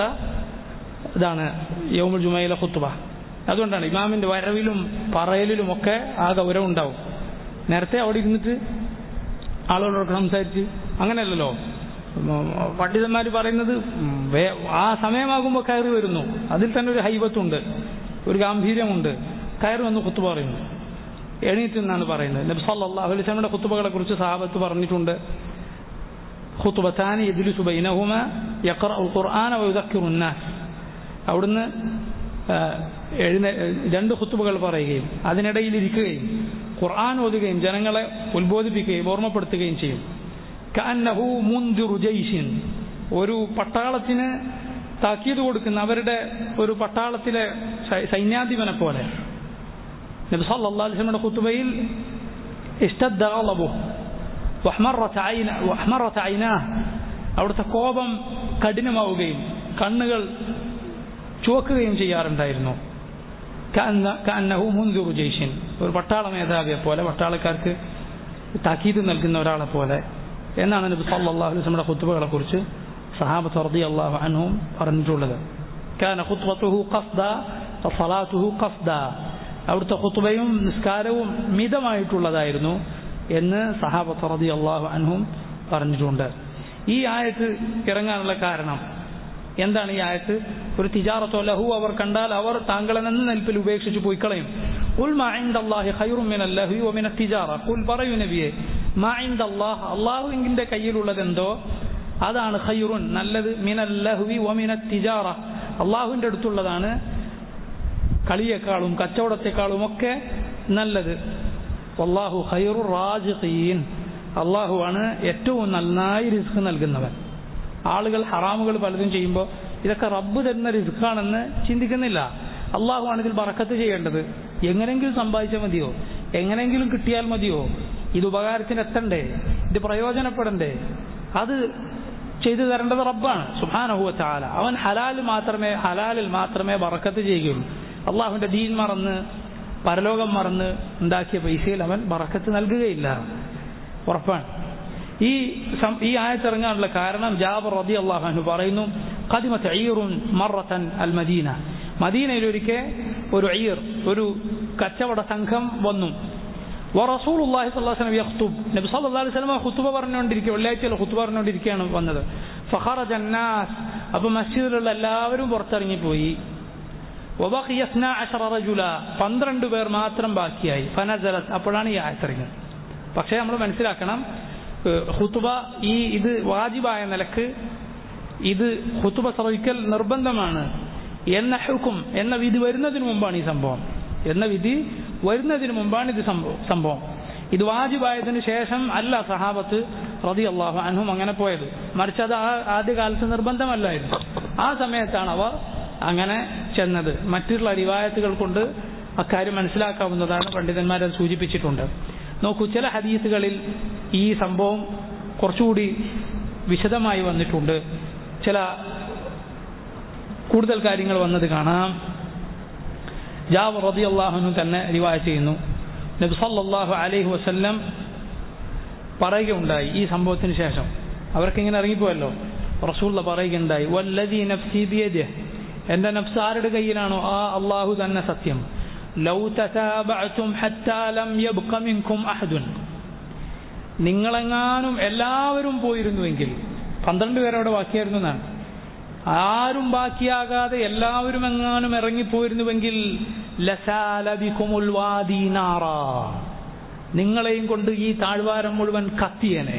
ഇതാണ് യോമുൽ ജുമയിലെ ഹുത്തുബ അതുകൊണ്ടാണ് ഇമാമിന്റെ വരവിലും പറയലിലും ഒക്കെ ആ ഗൗരവം ഉണ്ടാവും നേരത്തെ അവിടെ ഇരുന്നിട്ട് ആളുകളോട് സംസാരിച്ച് അങ്ങനെയല്ലല്ലോ പണ്ഡിതന്മാർ പറയുന്നത് വേ- ആ സമയമാകുമ്പോൾ കയറി വരുന്നു അതിൽ തന്നെ ഒരു ഹൈബത്തുണ്ട് ഒരു ഗാംഭീര്യമുണ്ട് കയറി വന്ന് കുത്തു പറയുന്നു എണീറ്റ് എന്നാണ് പറയുന്നത് നബി സല്ലല്ലാഹു അലൈഹി വസല്ലമയുടെ കുത്തുബകളെ കുറിച്ച് സഹാബത്ത് പറഞ്ഞിട്ടുണ്ട് ഖുത്ബത്താനി യജ്ലിസു ബൈനഹുമ യഖറഉൽ ഖുർആന വയുദക്കിറു الناس അവിടുന്ന് ആ, എഴുന്ന രണ്ട് ഖുത്തുബകൾ പറയുകയും അതിനിടയിൽ ഇരിക്കുകയും ഖുർആൻ ഓതുകയും ജനങ്ങളെ ഉത്ബോധിപ്പിക്കുകയും ഓർമ്മപ്പെടുത്തുകയും ചെയ്യും കഅന്നഹു മുൻദിറു ജയ്ഷിൻ ഒരു പട്ടാളത്തിന് താക്കീത് കൊടുക്കുന്ന അവരുടെ ഒരു പട്ടാളത്തിലെ സൈ- സൈന്യാധിപനെ പോലെ നബി സല്ലല്ലാഹു അലൈഹി വസല്ലമയുടെ ഖുത്ബയിൽ ഇഷ്ടദ്ദ ഗളബുഹു വഹ്മറത്ത് ഐന വഹ്മറത്ത് ഐനാഹ് അവിടുത്തെ കോപം കഠിനമാവുകയും കണ്ണുകൾ ചുവക്കുകയും ചെയ്യാറുണ്ടായിരുന്നു കഅന്ന- കഅന്നഹു മുൻദിറു ജയ്ഷിൻ ഒരു പട്ടാള മേധാവിയെ പോലെ പട്ടാളക്കാർക്ക് താക്കീത് നൽകുന്ന ഒരാളെ പോലെ എന്നാണ് നബി സല്ലല്ലാഹു അലൈഹി വസല്ലമയുടെ ഖുത്ബകളെ കുറിച്ച് സഹാബത്ത് റളിയല്ലാഹു അൻഹും പറഞ്ഞിട്ടുള്ളത് കാന ഖുത്ബത്തുഹു ഖസ്ദ വസലാത്തുഹു ഖസ്ദ അവിടുത്തെ ഖുത്ബയും നിസ്കാരവും മിതമായിട്ടുള്ളതായിരുന്നു എന്ന് സഹാബത്ത് റളിയല്ലാഹു അൻഹും പറഞ്ഞിട്ടുണ്ട് ഈ ആയത്ത് ഇറങ്ങാനുള്ള കാരണം എന്താണ് ഈ ആയത്ത് ഒരു തിജാറത്തോ ലഹു അവർ കണ്ടാൽ അവർ താങ്കളെ നിന്ന് നിൽപ്പിൽ ഉപേക്ഷിച്ച് പോയി കളയും قل ما عند الله خير من اللهو ومن التجارة قل പറയൂ നബിയെ ما عند الله അള്ളാഹുവിന്റെ കയ്യിലുള്ളത് എന്തോ അതാണ് ഖൈറുൻ നല്ലത് മിനൽ ലഹ്വി വമിന തിജാറ അള്ളാഹുവിന്റെ അടുത്തുള്ളതാണ് കളിയേക്കാളും കച്ചവടത്തെക്കാളും ഒക്കെ നല്ലത് വല്ലാഹു ഖൈറു റാജിഖീൻ അള്ളാഹുവാണ് ഏറ്റവും നന്നായി റിസ്ക് നൽകുന്നവൻ ആളുകൾ ഹറാമുകൾ പലതും ചെയ്യുമ്പോൾ ഇതൊക്കെ റബ്ബ് തരുന്ന റിസ്ക്കാണെന്ന് ചിന്തിക്കുന്നില്ല അള്ളാഹുവാണ് ഇതിൽ ബറക്കത്ത് ചെയ്യേണ്ടത് എങ്ങനെങ്കിലും സമ്പാദിച്ചാൽ മതിയോ എങ്ങനെങ്കിലും കിട്ടിയാൽ മതിയോ ഇത് ഉപകാരത്തിന് എത്തണ്ടേ ഇത് പ്രയോജനപ്പെടണ്ടേ അത് ചെയ്തു തരേണ്ടത് റബ്ബാണ് സുഹാനഹുവ ചാല അവൻ ഹലാൽ മാത്രമേ ഹലാലിൽ മാത്രമേ ബറക്കത്ത് ചെയ്യുകയുള്ളൂ അള്ളാഹുവിന്റെ ദീൻ മറന്ന് പരലോകം മറന്ന് ഉണ്ടാക്കിയ പൈസയിൽ അവൻ ബറക്കത്ത് നൽകുകയില്ല ഉറപ്പാണ് ഈ സം- ഈ ആയത്തിറങ്ങാനുള്ള കാരണം ജാബർ റതി അള്ളാഹു പറയുന്നു ഖദിമത്ത് ഈറുൻ മറത്തൻ അൽ മദീന മദീനയിൽ ഒരിക്കൽ ഒരു ഈർ ഒരു കച്ചവട സംഘം വന്നു വറസൂൽ അള്ളാഹി സ്വല്ലാസ്ലം യഖ്തുബ് നബി സല്ലല്ലാഹു അലൈഹി വസല്ലം ഖുത്ബ പറഞ്ഞുകൊണ്ടിരിക്കുക വെള്ളിയാഴ്ചയിൽ ഖുത്ബ പറഞ്ഞുകൊണ്ടിരിക്കുകയാണ് വന്നത് ഫഖറജ അന്നാസ് അപ്പോൾ മസ്ജിദിലുള്ള എല്ലാവരും പുറത്തിറങ്ങിപ്പോയി വബഖിയ ഇസ്നാ അശറ റജുല പന്ത്രണ്ട് പേർ മാത്രം ബാക്കിയായി ഫനസലത്ത് അപ്പോഴാണ് ഈ ആയത്തിറങ്ങിയത് പക്ഷേ നമ്മൾ മനസ്സിലാക്കണം ഹുത്തുബ ഈ ഇത് വാജിബായ നിലക്ക് ഇത് ഹുത്തുബ ശ്രവിക്കൽ നിർബന്ധമാണ് എന്ന ഹുക്കും എന്ന വിധി വരുന്നതിന് മുമ്പാണ് ഈ സംഭവം എന്ന വിധി വരുന്നതിന് മുമ്പാണ് ഇത് സംഭവം സംഭവം ഇത് വാജിബായതിനു ശേഷം അല്ല സഹാബത്ത് റതി അള്ളാഹു അൻഹും അങ്ങനെ പോയത് മറിച്ച് അത് ആ ആദ്യകാലത്ത് നിർബന്ധമല്ലായിരുന്നു ആ സമയത്താണ് അവർ അങ്ങനെ ചെന്നത് മറ്റുള്ള റിവായത്തുകൾ കൊണ്ട് അക്കാര്യം മനസ്സിലാക്കാവുന്നതാണ് പണ്ഡിതന്മാരത് സൂചിപ്പിച്ചിട്ടുണ്ട് നോക്കൂ ചില ഹദീസുകളിൽ ഈ സംഭവം കുറച്ചുകൂടി വിശദമായി വന്നിട്ടുണ്ട് ചില കൂടുതൽ കാര്യങ്ങൾ വന്നത് കാണാം ജാബർ റതി അള്ളാഹുനു തന്നെ റിവായ ചെയ്യുന്നു നബി സല്ലല്ലാഹു അലൈഹി വസല്ലം പറയുകയുണ്ടായി ഈ സംഭവത്തിന് ശേഷം അവർക്ക് ഇങ്ങനെ ഇറങ്ങിപ്പോയല്ലോ റസൂള്ള പറയുകയുണ്ടായി വല്ലദീ നഫ്സി ബിയദിഹ് എൻ്റെ നഫ്സ് ആരുടെ കയ്യിലാണോ ആ അള്ളാഹു തന്നെ സത്യം ലൗ തതാബഅതും ഹത്താ ലം യബ്ഖ മിൻകും അഹദുൻ നിങ്ങളെങ്ങാനും എല്ലാവരും പോയിരുന്നുവെങ്കിൽ പന്ത്രണ്ട് പേരവിടെ ബാക്കിയായിരുന്നു എന്നാണ് ആരും ബാക്കിയാകാതെ എല്ലാവരും എങ്ങാനും ഇറങ്ങിപ്പോയിരുന്നുവെങ്കിൽ ലസാലബിക്കുമുൽ വാദി നാറ നിങ്ങളെയും കൊണ്ട് ഈ താഴ്വാരം മുഴുവൻ കത്തിയേനെ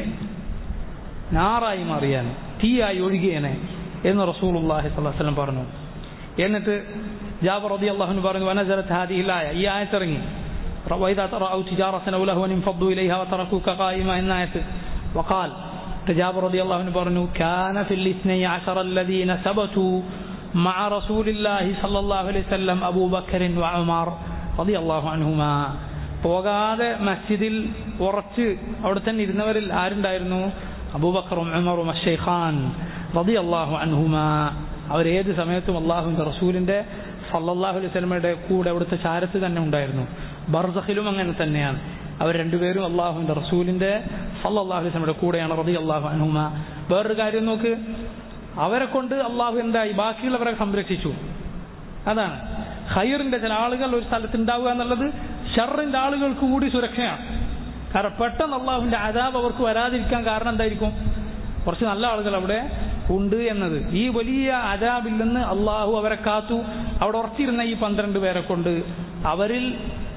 നാറായി മാറിയാൻ തീയായി ഒഴുകിയേനെ എന്ന് റസൂലുള്ളാഹി സ്വല്ലല്ലാഹു അലൈഹി വസല്ലം പറഞ്ഞു എന്നിട്ട് ജാബർ റളിയല്ലാഹു അൻഹു പറഞ്ഞു വനസലത് ഹാദിഹി ആയ ഈ ആയത്ത് ഇറങ്ങി وإذا رأوا تجارة أو لهوا انفضوا إليها وتركوك قائما إن آية وقال جابر رضي الله عنه برنو كان في الاثني عشر الذين ثبتوا مع رسول الله صلى الله عليه وسلم أبو بكر وعمر رضي الله عنهما പോകാതെ മസ്ജിദിൽ ഉറച്ച് അവിടെ തന്നെ ഇരുന്നവരിൽ ആരുണ്ടായിരുന്നു അബൂബക്കറും ഉമറും അഷൈഖാൻ റതി അള്ളാഹു അൻഹുമ അവരേത് സമയത്തും അള്ളാഹുവിന്റെ റസൂലിന്റെ സല്ലല്ലാഹു അലൈഹി സ്വലമയുടെ കൂടെ അവിടുത്തെ ചാരത്ത് തന്നെ ഉണ്ടായിരുന്നു ബർസഖിലും അങ്ങനെ തന്നെയാണ് അവർ രണ്ടുപേരും അള്ളാഹുവിന്റെ റസൂലിന്റെ സല്ലല്ലാഹു അലൈഹി സ്വലമയുടെ കൂടെയാണ് റതി അള്ളാഹു അൻഹുമ വേറൊരു കാര്യം നോക്ക് അവരെ കൊണ്ട് അള്ളാഹു എന്തായി ബാക്കിയുള്ളവരെ സംരക്ഷിച്ചു അതാണ് ഖൈറിന്റെ ചില ആളുകൾ ഒരു സ്ഥലത്ത് ഉണ്ടാവുക എന്നുള്ളത് ഷറിന്റെ ആളുകൾക്ക് കൂടി സുരക്ഷയാണ് കാരണം പെട്ടെന്ന് അള്ളാഹുവിന്റെ അതാബ് അവർക്ക് വരാതിരിക്കാൻ കാരണം എന്തായിരിക്കും കുറച്ച് നല്ല ആളുകൾ അവിടെ ഉണ്ട് എന്നത് ഈ വലിയ അതാബിൽ നിന്ന് അള്ളാഹു അവരെ കാത്തു അവിടെ ഉറച്ചിരുന്ന ഈ പന്ത്രണ്ട് പേരെ കൊണ്ട് അവരിൽ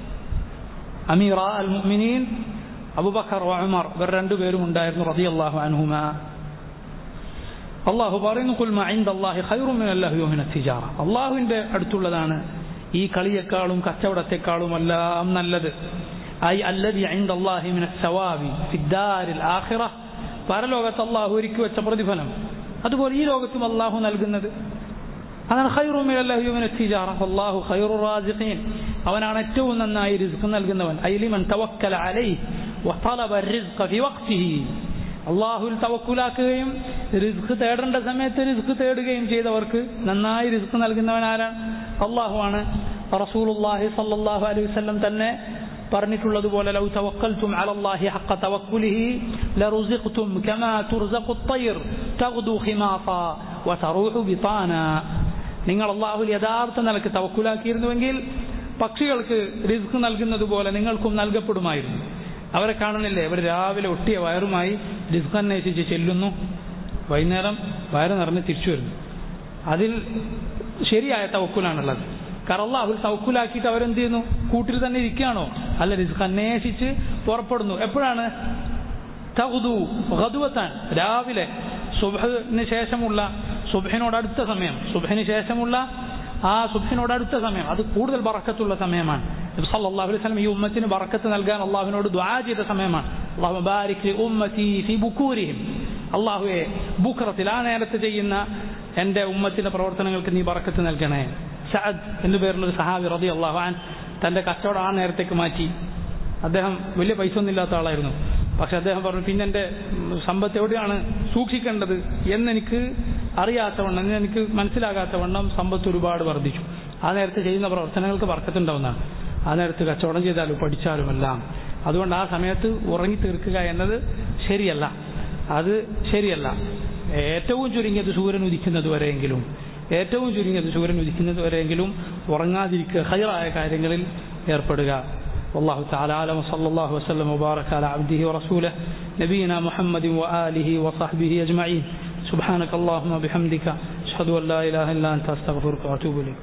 അമീറ അൽ മുഅ്മിനീൻ അബുബക്കർ ഉമർ ഇവർ രണ്ടുപേരും ഉണ്ടായിരുന്നു റതി അള്ളാഹു അൻഹുമ അള്ളാഹു പറയുന്നു കുൽമ ഐന്ദ അള്ളാഹി ഖൈറു മിൻ അല്ലാഹി വമിന തിജാറ അള്ളാഹുവിന്റെ അടുത്തുള്ളതാണ് ഈ കളിയേക്കാളും കച്ചവടത്തെക്കാളും എല്ലാം നല്ലത് ഐ അല്ലദി ഐന്ദ അല്ലാഹി മിന സവാബി ഫിദ്ദാരിൽ ആഖിറ പരലോകത്ത് അള്ളാഹു ഒരുക്കി വെച്ച പ്രതിഫലം അതുപോലെ ഈ ലോകത്തും അള്ളാഹു നൽകുന്നത് അതാണ് ഖൈറു മിൻ അല്ലാഹി വമിന തിജാറ അല്ലാഹു ഖൈറു റാസിഖീൻ അവനാണ് ഏറ്റവും നന്നായി റിസ്ക് നൽകുന്നവൻ ഐ ലിമൻ തവക്കല അലൈഹി വതലബ الرزق في وقته അള്ളാഹുൽ തവക്കുലാക്കുകയും റിസ്ക് തേടേണ്ട സമയത്ത് റിസ്ക് തേടുകയും ചെയ്തവർക്ക് നന്നായി റിസ്ക് നൽകുന്നവൻ ആരാണ് അള്ളാഹുവാണ് റസൂലുള്ളാഹി സല്ലല്ലാഹു അലൈഹി വസല്ലം തന്നെ പറഞ്ഞിട്ടുള്ളതുപോലെ ലൗ തവക്കൽതും അലല്ലാഹി ഹഖ തവക്കുലിഹി ലറുസിഖ്തും കമാ തുർസഖു الطير തഗ്ദു ഖിമാഫ വതറൂഹു ബിതാന നിങ്ങൾ അള്ളാഹുൽ യഥാർത്ഥ നിലക്ക് തവക്കുലാക്കിയിരുന്നുവെങ്കിൽ പക്ഷികൾക്ക് റിസ്ക് നൽകുന്നത് പോലെ നിങ്ങൾക്കും നൽകപ്പെടുമായിരുന്നു അവരെ കാണുന്നില്ലേ അവർ രാവിലെ ഒട്ടിയ വയറുമായി റിസ്ക് അന്വേഷിച്ച് ചെല്ലുന്നു വൈകുന്നേരം വയറ് നിറഞ്ഞ് തിരിച്ചു വരുന്നു അതിൽ ശരിയായ തവക്കുലാണുള്ളത് കാരണം അള്ളാഹുൽ തവക്കുലാക്കിയിട്ട് അവരെന്ത് ചെയ്യുന്നു കൂട്ടിൽ തന്നെ ഇരിക്കുകയാണോ അല്ല റിസ്ക് അന്വേഷിച്ച് പുറപ്പെടുന്നു എപ്പോഴാണ് തകുതു ഗതുവത്താൻ രാവിലെ സുബഹിന് ശേഷമുള്ള സുബഹിനോട് അടുത്ത സമയം സുബഹിന് ശേഷമുള്ള ആ സുബഹിനോട് അടുത്ത സമയം അത് കൂടുതൽ ബറക്കത്തുള്ള സമയമാണ് സല്ലല്ലാഹു അലൈഹി വസല്ലം ഈ ഉമ്മത്തിന് ബറക്കത്ത് നൽകാൻ അള്ളാഹുവിനോട് ദുആ ചെയ്ത സമയമാണ് അള്ളാഹു ബാരിക് ലി ഉമ്മത്തി ഫി ബുക്കൂരിഹിം അള്ളാഹുവെ ബുക്രത്തിൽ ആ നേരത്ത് ചെയ്യുന്ന എൻ്റെ ഉമ്മത്തിന്റെ പ്രവർത്തനങ്ങൾക്ക് നീ ബറക്കത്ത് നൽകണേ സഅദ് എന്നു പേരുള്ള ഒരു സഹാബി റതി അള്ളാഹു അൻ തന്റെ കച്ചവടം ആ നേരത്തേക്ക് മാറ്റി അദ്ദേഹം വലിയ പൈസ ഒന്നും ഇല്ലാത്ത ആളായിരുന്നു പക്ഷെ അദ്ദേഹം പറഞ്ഞു പിന്നെ എൻ്റെ സമ്പത്ത് എവിടെയാണ് സൂക്ഷിക്കേണ്ടത് എന്നെനിക്ക് അറിയാത്തവണ്ണം എനിക്ക് മനസ്സിലാകാത്തവണ്ണം സമ്പത്ത് ഒരുപാട് വർദ്ധിച്ചു ആ നേരത്തെ ചെയ്യുന്ന പ്രവർത്തനങ്ങൾക്ക് വർക്കത്തുണ്ടാവുന്നതാണ് ആ നേരത്ത് കച്ചവടം ചെയ്താലും പഠിച്ചാലും എല്ലാം അതുകൊണ്ട് ആ സമയത്ത് ഉറങ്ങി തീർക്കുക എന്നത് ശരിയല്ല അത് ശരിയല്ല ഏറ്റവും ചുരുങ്ങിയത് സൂര്യൻ ഉദിക്കുന്നത് വരെയെങ്കിലും ഏറ്റവും ചുരുങ്ങിയത് സൂര്യൻ ഉദിക്കുന്നത് വരെയെങ്കിലും ഉറങ്ങാതിരിക്കുക ഹൈറായ കാര്യങ്ങളിൽ ഏർപ്പെടുക والله تعالى أعلم وصلى الله وسلم وبارك على عبده ورسوله نبينا محمد وآله وصحبه أجمعين سبحانك اللهم وبحمدك أشهد أن لا إله إلا أنت أستغفرك وأتوب إليك